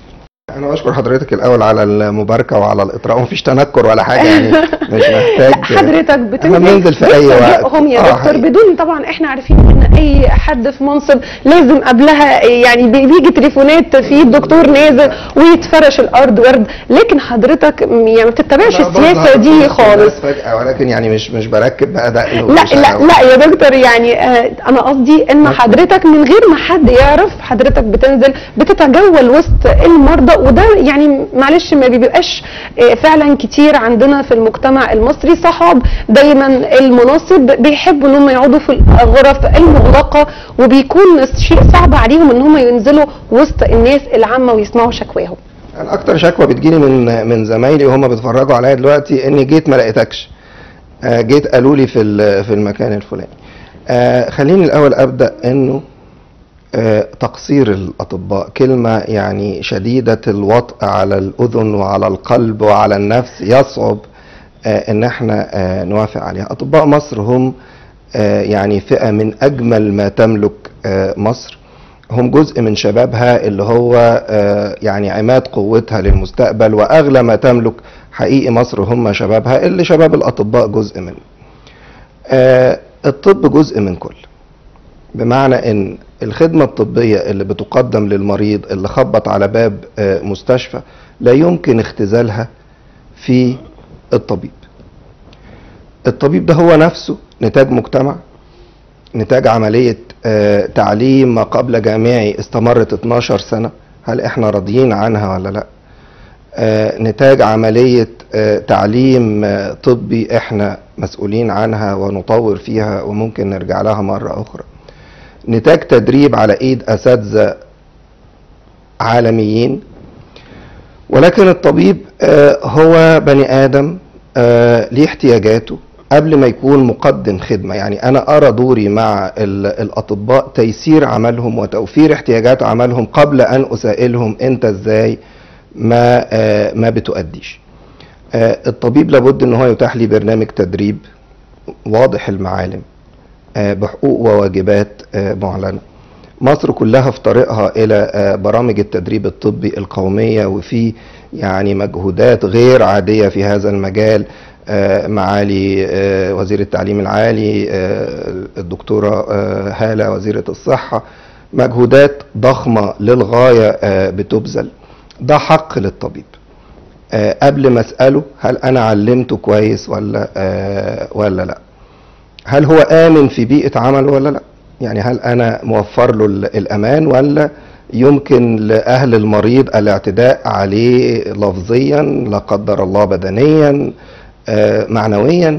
S4: أنا بشكر حضرتك الأول على المباركة وعلى الإطراء ومفيش تنكر ولا حاجة يعني مش محتاج
S3: لا حضرتك بتنزل
S4: احنا بننزل في أي وقت
S3: بتفاجئهم يا
S4: آه،
S3: دكتور
S4: حقيقي.
S3: بدون طبعا احنا عارفين ان اي حد في منصب لازم قبلها يعني بي- بيجي تليفونات في الدكتور نازل ويتفرش الارض ورد لكن حضرتك م- يعني ما بتتبعش
S4: لا،
S3: السياسه
S4: بظهر
S3: دي
S4: في
S3: خالص
S4: الناس فجأة ولكن يعني مش مش بركب بقى دقن
S3: لا
S4: ومش
S3: لا
S4: عارف.
S3: لا يا دكتور يعني آه انا قصدي ان حضرتك من غير ما حد يعرف حضرتك بتنزل بتتجول وسط المرضى وده يعني معلش ما بيبقاش آه فعلا كتير عندنا في المجتمع المصري صحاب دايما المناصب بيحبوا ان هم يقعدوا في الغرف المغلقه وبيكون شيء صعب عليهم ان هم ينزلوا وسط الناس العامه ويسمعوا شكواهم
S4: انا اكتر شكوى بتجيني من من زمايلي وهم بيتفرجوا عليا دلوقتي اني جيت ما لقيتكش آه، جيت قالوا لي في ال- في المكان الفلاني آه، خليني الاول ابدا انه آه، تقصير الاطباء كلمه يعني شديده الوطء على الاذن وعلى القلب وعلى النفس يصعب آه، ان احنا آه، نوافق عليها اطباء مصر هم آه، يعني فئه من اجمل ما تملك آه، مصر هم جزء من شبابها اللي هو آه، يعني عماد قوتها للمستقبل واغلى ما تملك حقيقي مصر هم شبابها اللي شباب الاطباء جزء منه. آه، الطب جزء من كل. بمعنى ان الخدمه الطبيه اللي بتقدم للمريض اللي خبط على باب آه، مستشفى لا يمكن اختزالها في الطبيب. الطبيب ده هو نفسه نتاج مجتمع نتاج عملية آه، تعليم ما قبل جامعي استمرت 12 سنة هل احنا راضيين عنها ولا لا آه، نتاج عملية آه، تعليم آه، طبي احنا مسؤولين عنها ونطور فيها وممكن نرجع لها مرة أخرى نتاج تدريب على ايد اساتذة عالميين ولكن الطبيب آه، هو بني ادم آه، ليه احتياجاته قبل ما يكون مقدم خدمه يعني انا ارى دوري مع ال- الاطباء تيسير عملهم وتوفير احتياجات عملهم قبل ان اسائلهم انت ازاي ما آه، ما بتؤديش آه، الطبيب لابد ان هو يتاح لي برنامج تدريب واضح المعالم آه، بحقوق وواجبات آه، معلنه مصر كلها في طريقها الى آه، برامج التدريب الطبي القوميه وفي يعني مجهودات غير عاديه في هذا المجال آه، معالي آه، وزير التعليم العالي آه، الدكتوره آه، هاله وزيره الصحه مجهودات ضخمه للغايه آه، بتبذل ده حق للطبيب آه، قبل ما اساله هل انا علمته كويس ولا آه، ولا لا هل هو امن في بيئه عمل ولا لا يعني هل انا موفر له ال- الامان ولا يمكن لاهل المريض الاعتداء عليه لفظيا لا قدر الله بدنيا آه، معنويا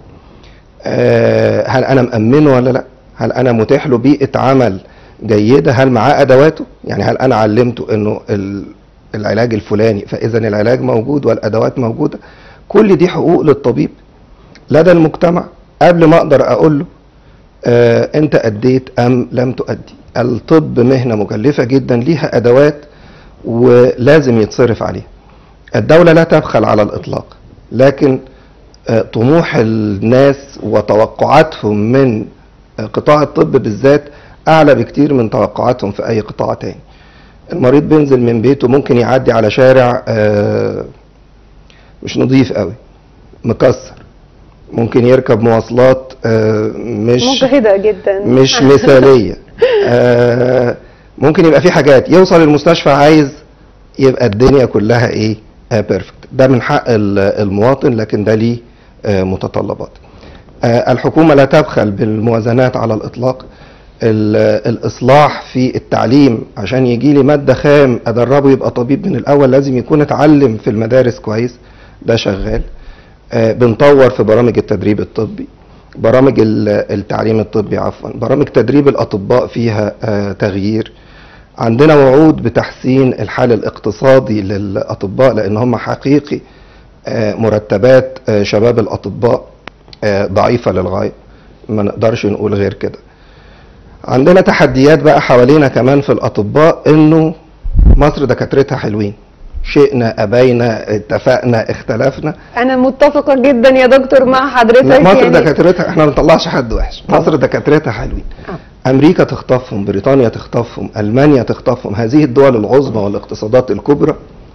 S4: آه، هل انا مامنه ولا لا هل انا متاح له بيئه عمل جيده هل معاه ادواته يعني هل انا علمته انه ال- العلاج الفلاني فاذا العلاج موجود والادوات موجوده كل دي حقوق للطبيب لدى المجتمع قبل ما اقدر اقول له آه انت اديت ام لم تؤدي الطب مهنه مكلفه جدا ليها ادوات ولازم يتصرف عليها الدوله لا تبخل على الاطلاق لكن آه طموح الناس وتوقعاتهم من آه قطاع الطب بالذات اعلى بكتير من توقعاتهم في اي قطاع تاني المريض بينزل من بيته ممكن يعدي على شارع آه مش نظيف قوي مكسر ممكن يركب مواصلات آه، مش
S3: مجهده جدا
S4: مش مثاليه آه، ممكن يبقى في حاجات يوصل المستشفى عايز يبقى الدنيا كلها ايه بيرفكت ده من حق ال- المواطن لكن ده ليه آه، متطلبات آه، الحكومه لا تبخل بالموازنات على الاطلاق ال- الاصلاح في التعليم عشان يجي لي ماده خام ادربه يبقى طبيب من الاول لازم يكون اتعلم في المدارس كويس ده شغال آه، بنطور في برامج التدريب الطبي برامج ال- التعليم الطبي عفوا برامج تدريب الاطباء فيها آه، تغيير عندنا وعود بتحسين الحال الاقتصادي للاطباء لان هم حقيقي آه، مرتبات آه، شباب الاطباء آه، ضعيفه للغايه ما نقدرش نقول غير كده عندنا تحديات بقى حوالينا كمان في الاطباء انه مصر دكاترتها حلوين شئنا ابينا اتفقنا اختلفنا
S3: انا متفقه جدا يا دكتور مع حضرتك
S4: لا مصر
S3: يعني
S4: دكاترتها احنا ما بنطلعش حد وحش مصر دكاترتها حلوين امريكا تخطفهم بريطانيا تخطفهم المانيا تخطفهم هذه الدول العظمى والاقتصادات الكبرى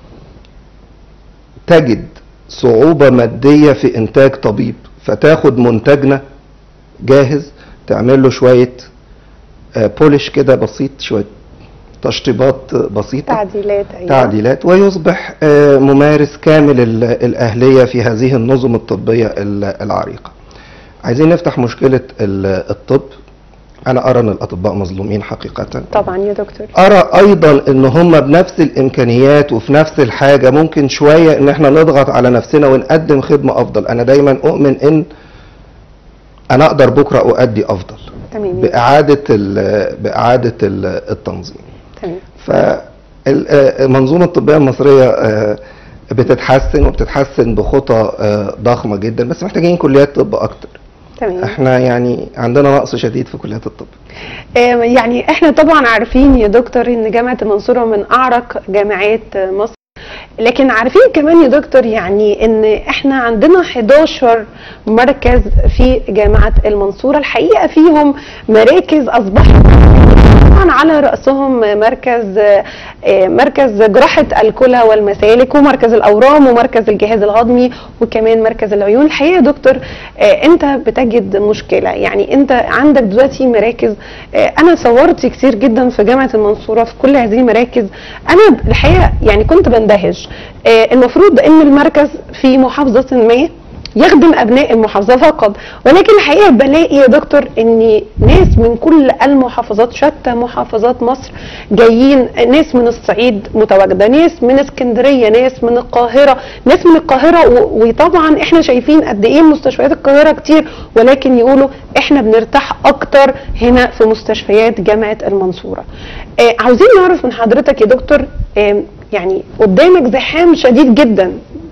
S4: تجد صعوبة مادية في انتاج طبيب فتاخد منتجنا جاهز تعمل له شوية آه، بولش كده بسيط شوية تشطيبات بسيطة
S3: تعديلات ايوه
S4: تعديلات ويصبح آه، ممارس كامل ال- الأهلية في هذه النظم الطبية ال- العريقة عايزين نفتح مشكلة ال- الطب أنا أرى أن الأطباء مظلومين حقيقة
S3: طبعا يا دكتور
S4: أرى أيضا أن هم بنفس الإمكانيات وفي نفس الحاجة ممكن شوية أن احنا نضغط على نفسنا ونقدم خدمة أفضل أنا دايما أؤمن أن أنا أقدر بكرة أؤدي أفضل
S3: تمام
S4: بإعادة ال- بإعادة ال- التنظيم
S3: تمام
S4: فالمنظومة الطبية المصرية آه، بتتحسن وبتتحسن بخطى آه، ضخمة جدا بس محتاجين كليات طب أكتر
S3: تمام
S4: احنا يعني عندنا نقص شديد في كليات الطب
S3: آه، يعني احنا طبعا عارفين يا دكتور ان جامعه المنصوره من اعرق جامعات آه، مصر لكن عارفين كمان يا دكتور يعني ان احنا عندنا 11 مركز في جامعه المنصوره الحقيقه فيهم مراكز اصبحت طبعا على راسهم مركز آه، مركز جراحه الكلى والمسالك ومركز الاورام ومركز الجهاز الهضمي وكمان مركز العيون الحقيقه يا دكتور آه، انت بتجد مشكله يعني انت عندك دلوقتي مراكز آه، انا صورت كتير جدا في جامعه المنصوره في كل هذه المراكز انا الحقيقه يعني كنت بندهش آه، المفروض ان المركز في محافظه ما يخدم ابناء المحافظه فقط ولكن الحقيقه بلاقي يا دكتور ان ناس من كل المحافظات شتى محافظات مصر جايين ناس من الصعيد متواجده ناس من اسكندريه ناس من القاهره ناس من القاهره و- وطبعا احنا شايفين قد ايه مستشفيات القاهره كتير ولكن يقولوا احنا بنرتاح اكتر هنا في مستشفيات جامعه المنصوره آه عاوزين نعرف من حضرتك يا دكتور آه يعني قدامك زحام شديد جدا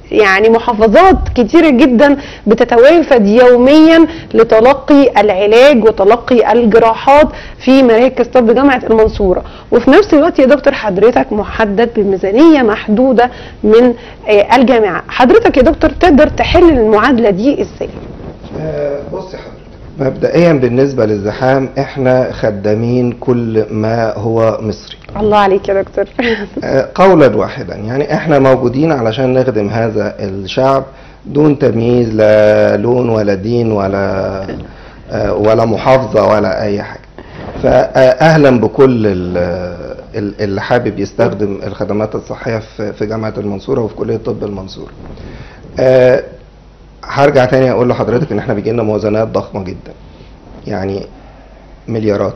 S3: يعني محافظات كتيرة جدا بتتوافد يوميا لتلقي العلاج وتلقي الجراحات في مراكز طب جامعة المنصورة وفي نفس الوقت يا دكتور حضرتك محدد بميزانية محدودة من آه، الجامعة حضرتك يا دكتور تقدر تحل المعادلة دي ازاي؟
S4: آه، بص يا حضرتك مبدئيا بالنسبة للزحام احنا خدامين كل ما هو مصري
S3: الله عليك يا دكتور
S4: آه، قولا واحدا يعني احنا موجودين علشان نخدم هذا الشعب دون تمييز لا لون ولا دين ولا آه، ولا محافظة ولا اي حاجة فاهلا بكل ال- ال- اللي حابب يستخدم الخدمات الصحية في في جامعة المنصورة وفي كلية طب المنصورة آه، هرجع تاني اقول لحضرتك ان احنا بيجي لنا موازنات ضخمة جدا يعني مليارات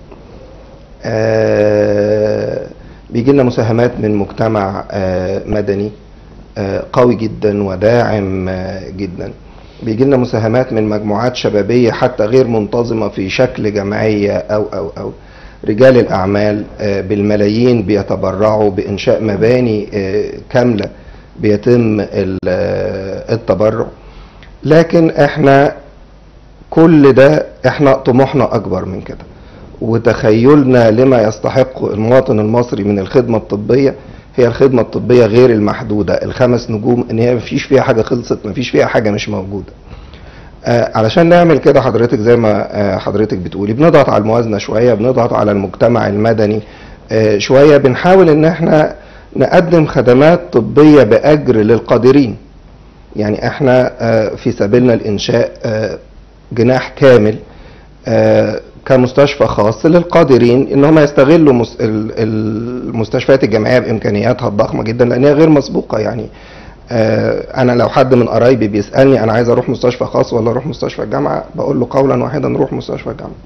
S4: آه، بيجي لنا مساهمات من مجتمع آه، مدني آه، قوي جدا وداعم آه، جدا بيجي لنا مساهمات من مجموعات شبابية حتى غير منتظمة في شكل جمعية أو أو أو رجال الأعمال آه، بالملايين بيتبرعوا بإنشاء مباني آه، كاملة بيتم ال- آه، التبرع لكن احنا كل ده احنا طموحنا أكبر من كده وتخيلنا لما يستحق المواطن المصري من الخدمة الطبية هي الخدمة الطبية غير المحدودة الخمس نجوم ان هي مفيش فيها حاجة خلصت مفيش فيها حاجة مش موجودة آه علشان نعمل كده حضرتك زي ما آه حضرتك بتقولي بنضغط على الموازنة شوية بنضغط على المجتمع المدني آه شوية بنحاول ان احنا نقدم خدمات طبية بأجر للقادرين يعني احنا آه في سبيلنا الإنشاء آه جناح كامل آه، كمستشفى خاص للقادرين ان هم يستغلوا مس- ال- المستشفيات الجامعيه بامكانياتها الضخمه جدا لان هي غير مسبوقه يعني آه، انا لو حد من قرايبي بيسالني انا عايز اروح مستشفى خاص ولا اروح مستشفى الجامعه بقول له قولا واحدا روح مستشفى الجامعه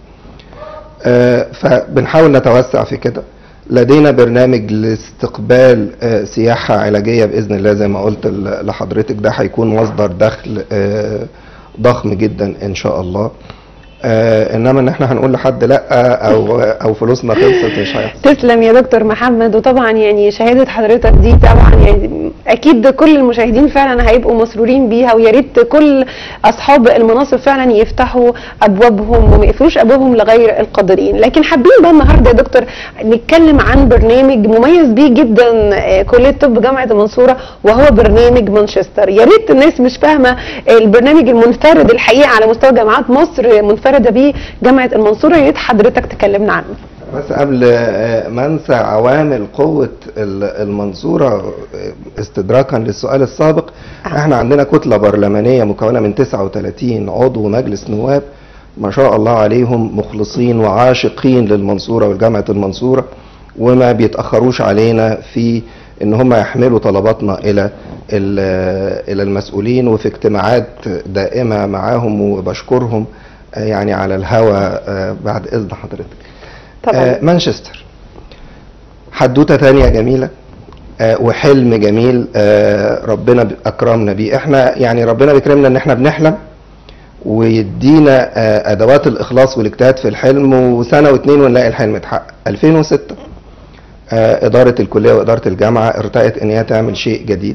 S4: آه، فبنحاول نتوسع في كده لدينا برنامج لاستقبال آه، سياحة علاجية بإذن الله زي ما قلت ل- لحضرتك ده هيكون مصدر دخل آه، ضخم جدا إن شاء الله آه، انما ان احنا هنقول لحد لا او او فلوسنا خلصت مش هيحصل
S3: تسلم يا دكتور محمد وطبعا يعني شهاده حضرتك دي طبعا يعني اكيد كل المشاهدين فعلا هيبقوا مسرورين بيها ويا ريت كل اصحاب المناصب فعلا يفتحوا ابوابهم وما يقفلوش ابوابهم لغير القادرين لكن حابين بقى النهارده يا دكتور نتكلم عن برنامج مميز بيه جدا آه، كليه طب جامعه المنصوره وهو برنامج مانشستر يا ريت الناس مش فاهمه البرنامج المنفرد الحقيقه على مستوى جامعات مصر منفرده بيه جامعه المنصوره يا ريت حضرتك تكلمنا عنه
S4: بس قبل آه، ما انسى عوامل قوة ال- المنصورة آه، استدراكا للسؤال السابق احنا عندنا كتلة برلمانية مكونة من 39 عضو مجلس نواب ما شاء الله عليهم مخلصين وعاشقين للمنصورة والجامعة المنصورة وما بيتأخروش علينا في ان هم يحملوا طلباتنا الى ال- الى المسؤولين وفي اجتماعات دائمة معاهم وبشكرهم آه، يعني على الهوى آه، بعد اذن حضرتك
S3: طبعا
S4: آه مانشستر حدوته تانية جميلة آه وحلم جميل آه ربنا ب- أكرمنا بيه احنا يعني ربنا بيكرمنا ان احنا بنحلم ويدينا آه ادوات الاخلاص والاجتهاد في الحلم وسنة واتنين ونلاقي الحلم اتحقق 2006 آه ادارة الكلية وادارة الجامعة ارتأت ان هي تعمل شيء جديد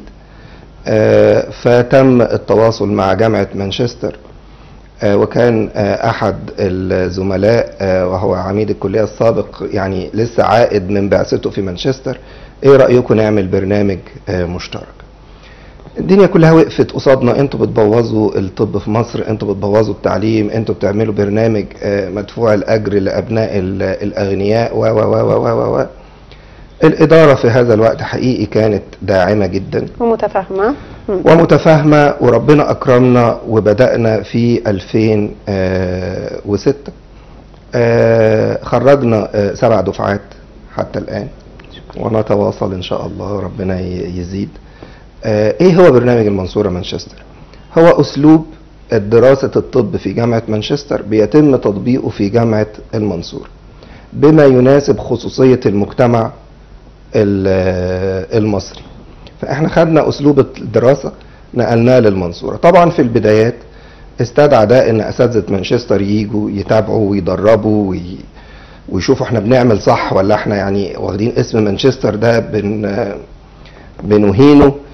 S4: آه فتم التواصل مع جامعة مانشستر آه، وكان آه، احد الزملاء آه، وهو عميد الكليه السابق يعني لسه عائد من بعثته في مانشستر ايه رايكم نعمل برنامج آه، مشترك الدنيا كلها وقفت قصادنا انتوا بتبوظوا الطب في مصر انتوا بتبوظوا التعليم انتوا بتعملوا برنامج آه، مدفوع الاجر لابناء ال- الاغنياء و و و و و و الاداره في هذا الوقت حقيقي كانت داعمه جدا
S3: ومتفاهمه مم.
S4: ومتفاهمة وربنا أكرمنا وبدأنا في 2006 آه، خرجنا آه، سبع دفعات حتى الآن ونتواصل إن شاء الله ربنا ي- يزيد آه، إيه هو برنامج المنصورة مانشستر؟ هو أسلوب دراسة الطب في جامعة مانشستر بيتم تطبيقه في جامعة المنصورة بما يناسب خصوصية المجتمع ال- المصري فاحنا خدنا اسلوب الدراسه نقلناه للمنصوره طبعا في البدايات استدعى ده ان اساتذه مانشستر يجوا يتابعوا ويدربوا وي... ويشوفوا احنا بنعمل صح ولا احنا يعني واخدين اسم مانشستر ده بن بنهينه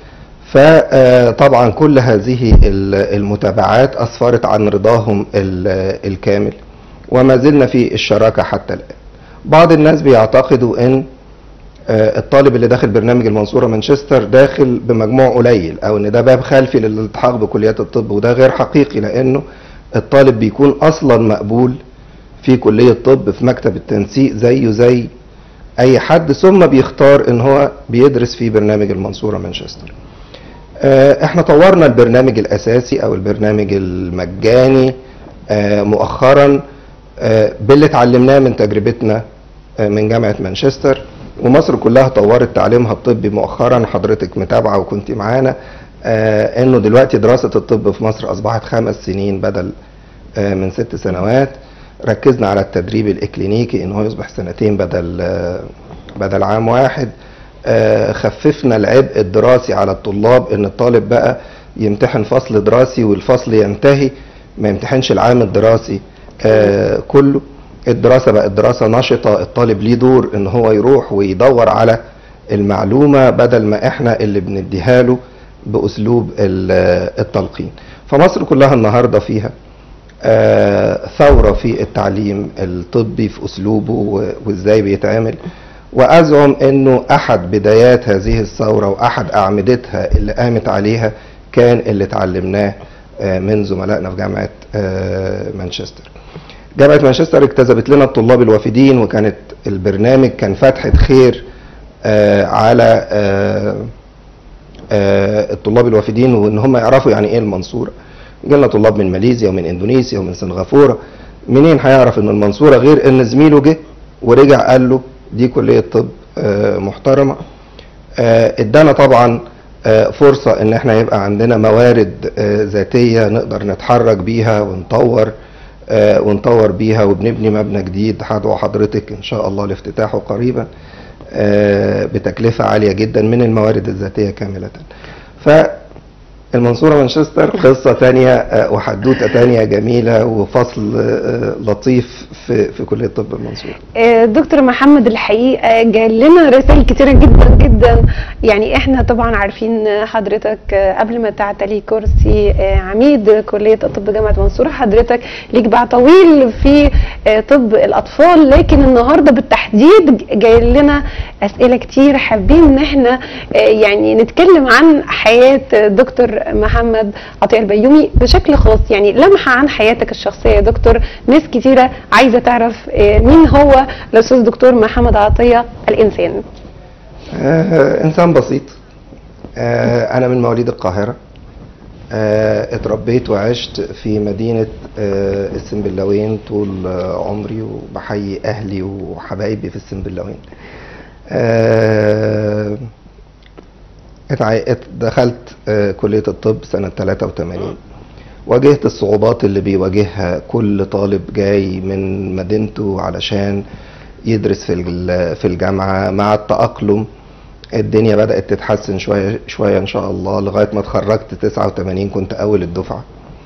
S4: فطبعا كل هذه ال- المتابعات أسفرت عن رضاهم ال- الكامل وما زلنا في الشراكة حتى الآن بعض الناس بيعتقدوا ان آه، الطالب اللي داخل برنامج المنصورة مانشستر داخل بمجموع قليل او ان ده باب خلفي للالتحاق بكليات الطب وده غير حقيقي لانه الطالب بيكون اصلا مقبول في كلية طب في مكتب التنسيق زيه زي اي حد ثم بيختار ان هو بيدرس في برنامج المنصورة مانشستر آه، احنا طورنا البرنامج الاساسي او البرنامج المجاني آه، مؤخرا آه، باللي اتعلمناه من تجربتنا آه، من جامعة مانشستر ومصر كلها طورت تعليمها الطبي مؤخرا حضرتك متابعة وكنت معانا آه، انه دلوقتي دراسة الطب في مصر اصبحت خمس سنين بدل آه، من ست سنوات ركزنا على التدريب الاكلينيكي ان هو يصبح سنتين بدل آه، بدل عام واحد آه، خففنا العبء الدراسي على الطلاب ان الطالب بقى يمتحن فصل دراسي والفصل ينتهي ما يمتحنش العام الدراسي آه، كله الدراسة بقت دراسة نشطة الطالب ليه دور ان هو يروح ويدور على المعلومة بدل ما احنا اللي بنديها له باسلوب ال- التلقين فمصر كلها النهاردة فيها آه، ثورة في التعليم الطبي في أسلوبه و- وإزاي بيتعمل وأزعم أنه أحد بدايات هذه الثورة وأحد أعمدتها اللي قامت عليها كان اللي اتعلمناه آه، من زملائنا في جامعة آه، مانشستر جامعة مانشستر اجتذبت لنا الطلاب الوافدين وكانت البرنامج كان فتحة خير آه، على آه، آه، الطلاب الوافدين وان هم يعرفوا يعني ايه المنصوره جالنا طلاب من ماليزيا ومن اندونيسيا ومن سنغافوره منين هيعرف ان المنصوره غير ان زميله جه ورجع قال له دي كليه طب آه، محترمه آه، ادانا طبعا آه، فرصه ان احنا يبقى عندنا موارد آه، ذاتيه نقدر نتحرك بيها ونطور آه، ونطور بيها وبنبني مبنى جديد هدعو حضرتك ان شاء الله لافتتاحه قريبا آه، بتكلفة عالية جدا من الموارد الذاتية كاملة فالمنصورة مانشستر قصة تانية آه، وحدوتة تانية جميلة وفصل آه، لطيف في, في كلية طب المنصورة
S3: آه، دكتور محمد الحقيقه جاي لنا رسائل كتيره جدا جدا يعني احنا طبعا عارفين حضرتك آه، قبل ما تعتلي كرسي آه، عميد كليه الطب جامعه المنصوره حضرتك ليك باع طويل في آه، طب الاطفال لكن النهارده بالتحديد جاي لنا اسئله كتير حابين ان احنا آه، يعني نتكلم عن حياه دكتور محمد عطيه البيومي بشكل خاص يعني لمحه عن حياتك الشخصيه يا دكتور ناس كتيره عايزه تعرف آه، مين هو الاستاذ دكتور محمد عطيه الانسان
S4: آه، إنسان بسيط آه، أنا من مواليد القاهرة آه، اتربيت وعشت في مدينة آه، السنبلاوين طول آه، عمري وبحيي أهلي وحبايبي في السنبلاوين آه، اتع- ات- دخلت آه، كلية الطب سنة 83 واجهت الصعوبات اللي بيواجهها كل طالب جاي من مدينته علشان يدرس في الج- في الجامعة مع التأقلم الدنيا بدأت تتحسن شوية شوية إن شاء الله لغاية ما اتخرجت 89 كنت أول الدفعة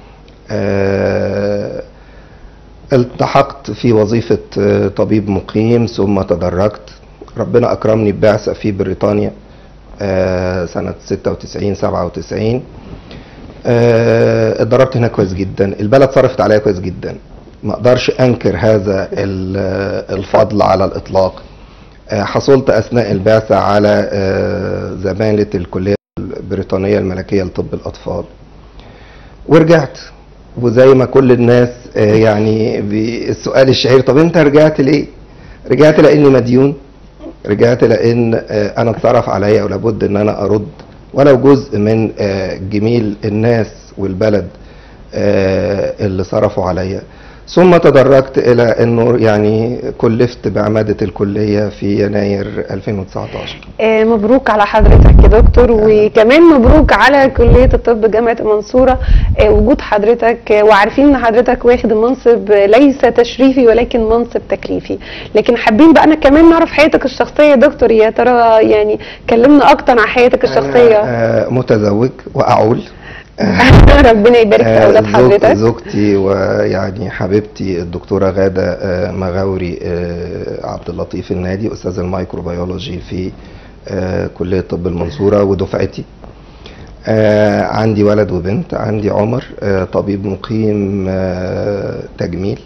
S4: آه، التحقت في وظيفة آه، طبيب مقيم ثم تدرجت ربنا أكرمني ببعثة في بريطانيا آه، سنة 96 97 آه، اتدربت هناك كويس جدا البلد صرفت عليا كويس جدا ما اقدرش انكر هذا ال- الفضل على الاطلاق آه، حصلت اثناء البعثه على آه، زماله الكليه البريطانيه الملكيه لطب الاطفال ورجعت وزي ما كل الناس آه، يعني بي- السؤال الشهير طب انت رجعت ليه رجعت لاني مديون رجعت لان آه، انا اتصرف عليا ولابد ان انا ارد ولو جزء من آه، جميل الناس والبلد آه، اللي صرفوا عليا ثم تدرجت الى انه يعني كلفت بعماده الكليه في يناير 2019
S3: آه، مبروك على حضرتك يا دكتور وكمان مبروك على كلية الطب جامعة المنصورة آه، وجود حضرتك آه، وعارفين ان حضرتك واخد منصب آه، ليس تشريفي ولكن منصب تكليفي لكن حابين بقى انا كمان نعرف حياتك الشخصية يا دكتور يا ترى يعني كلمنا اكتر عن حياتك الشخصية
S4: أنا آه، متزوج واعول
S3: ربنا يبارك في
S4: آه،
S3: اولاد
S4: زوج-
S3: حضرتك
S4: زوجتي ويعني حبيبتي الدكتوره غاده آه، مغاوري آه، عبد اللطيف النادي استاذ الميكروبيولوجي في آه، كليه طب المنصوره ودفعتي آه عندي ولد وبنت عندي عمر آه طبيب مقيم آه تجميل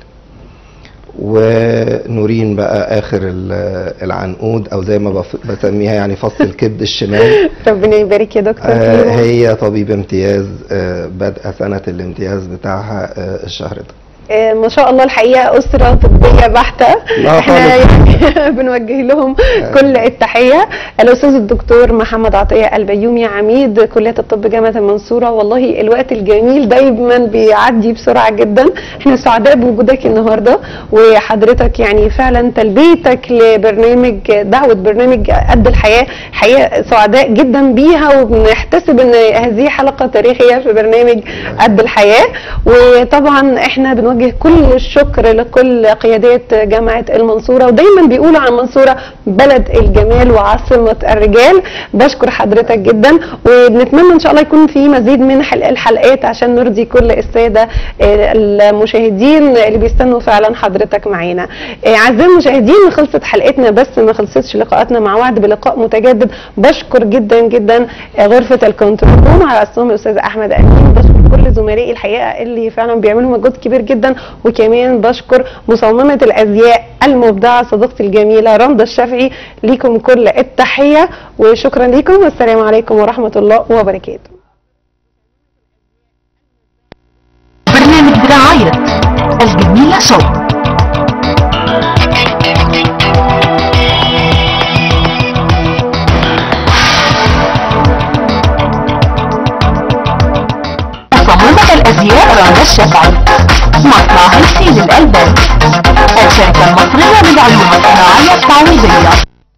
S4: ونورين بقى اخر ال- العنقود او زي ما بف- بسميها يعني فص الكبد الشمال
S3: ربنا يبارك يا دكتور
S4: آه
S3: فيهم.
S4: هي طبيب امتياز آه بدأ سنة الامتياز بتاعها آه الشهر ده
S3: آه، ما شاء الله الحقيقه اسره طبيه بحته
S4: لا
S3: احنا
S4: خالص.
S3: يعني بنوجه لهم كل التحيه الاستاذ الدكتور محمد عطيه البيومي عميد كليه الطب جامعه المنصوره والله الوقت الجميل دايما بيعدي بسرعه جدا احنا سعداء بوجودك النهارده وحضرتك يعني فعلا تلبيتك لبرنامج دعوه برنامج قد الحياه حقيقه سعداء جدا بيها وبنحتسب ان هذه حلقه تاريخيه في برنامج قد الحياه وطبعا احنا بنوجه كل الشكر لكل قيادات جامعه المنصوره ودايما بيقولوا عن المنصوره بلد الجمال وعاصمه الرجال بشكر حضرتك جدا وبنتمنى ان شاء الله يكون في مزيد من حلق الحلقات عشان نرضي كل الساده آه، المشاهدين اللي بيستنوا فعلا حضرتك معانا آه، اعزائي المشاهدين خلصت حلقتنا بس ما خلصتش لقاءاتنا مع وعد بلقاء متجدد بشكر جدا جدا آه، غرفه الكنترول روم على راسهم الاستاذ احمد امين بشكر كل زملائي الحقيقه اللي فعلا بيعملوا مجهود كبير جدا وكمان بشكر مصممه الازياء المبدعه صديقتي الجميله رندا الشافعي ليكم كل التحيه وشكرا لكم والسلام عليكم ورحمه الله وبركاته
S1: برنامج برعاية الجميلة شوب مصممة الأزياء رنا الشافعي مصنع هيسي للألبان الشركة المصرية للعلوم الصناعية التعويضية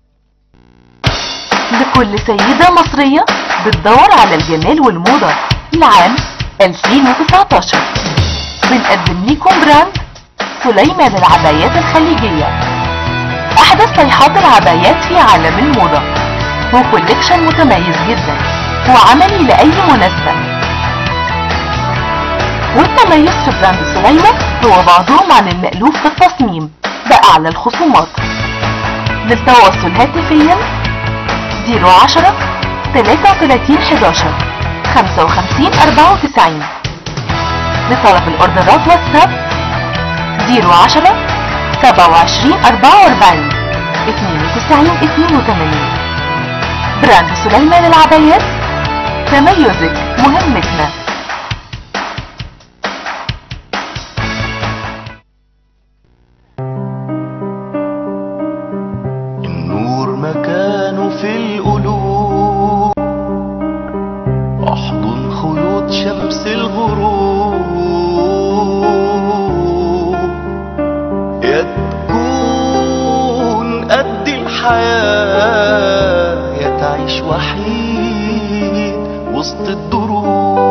S1: لكل سيدة مصرية بتدور على الجمال والموضة لعام 2019 بنقدم لكم براند سليمان للعبايات الخليجية أحدث صيحات العبايات في عالم الموضة وكوليكشن متميز جدا وعملي لأي مناسبة والتميز في براند سليمان هو بعضهم عن المألوف في التصميم بأعلى الخصومات للتواصل هاتفيا 010 33 11 55 94 لطلب الاوردرات واتساب 010 27 44 92 82 براند سليمان العبايات تميزك مهمتنا
S2: النور مكانه في القلوب احضن خيوط شمس الغروب يا تكون قد الحياة يا تعيش وحيد وسط الدروب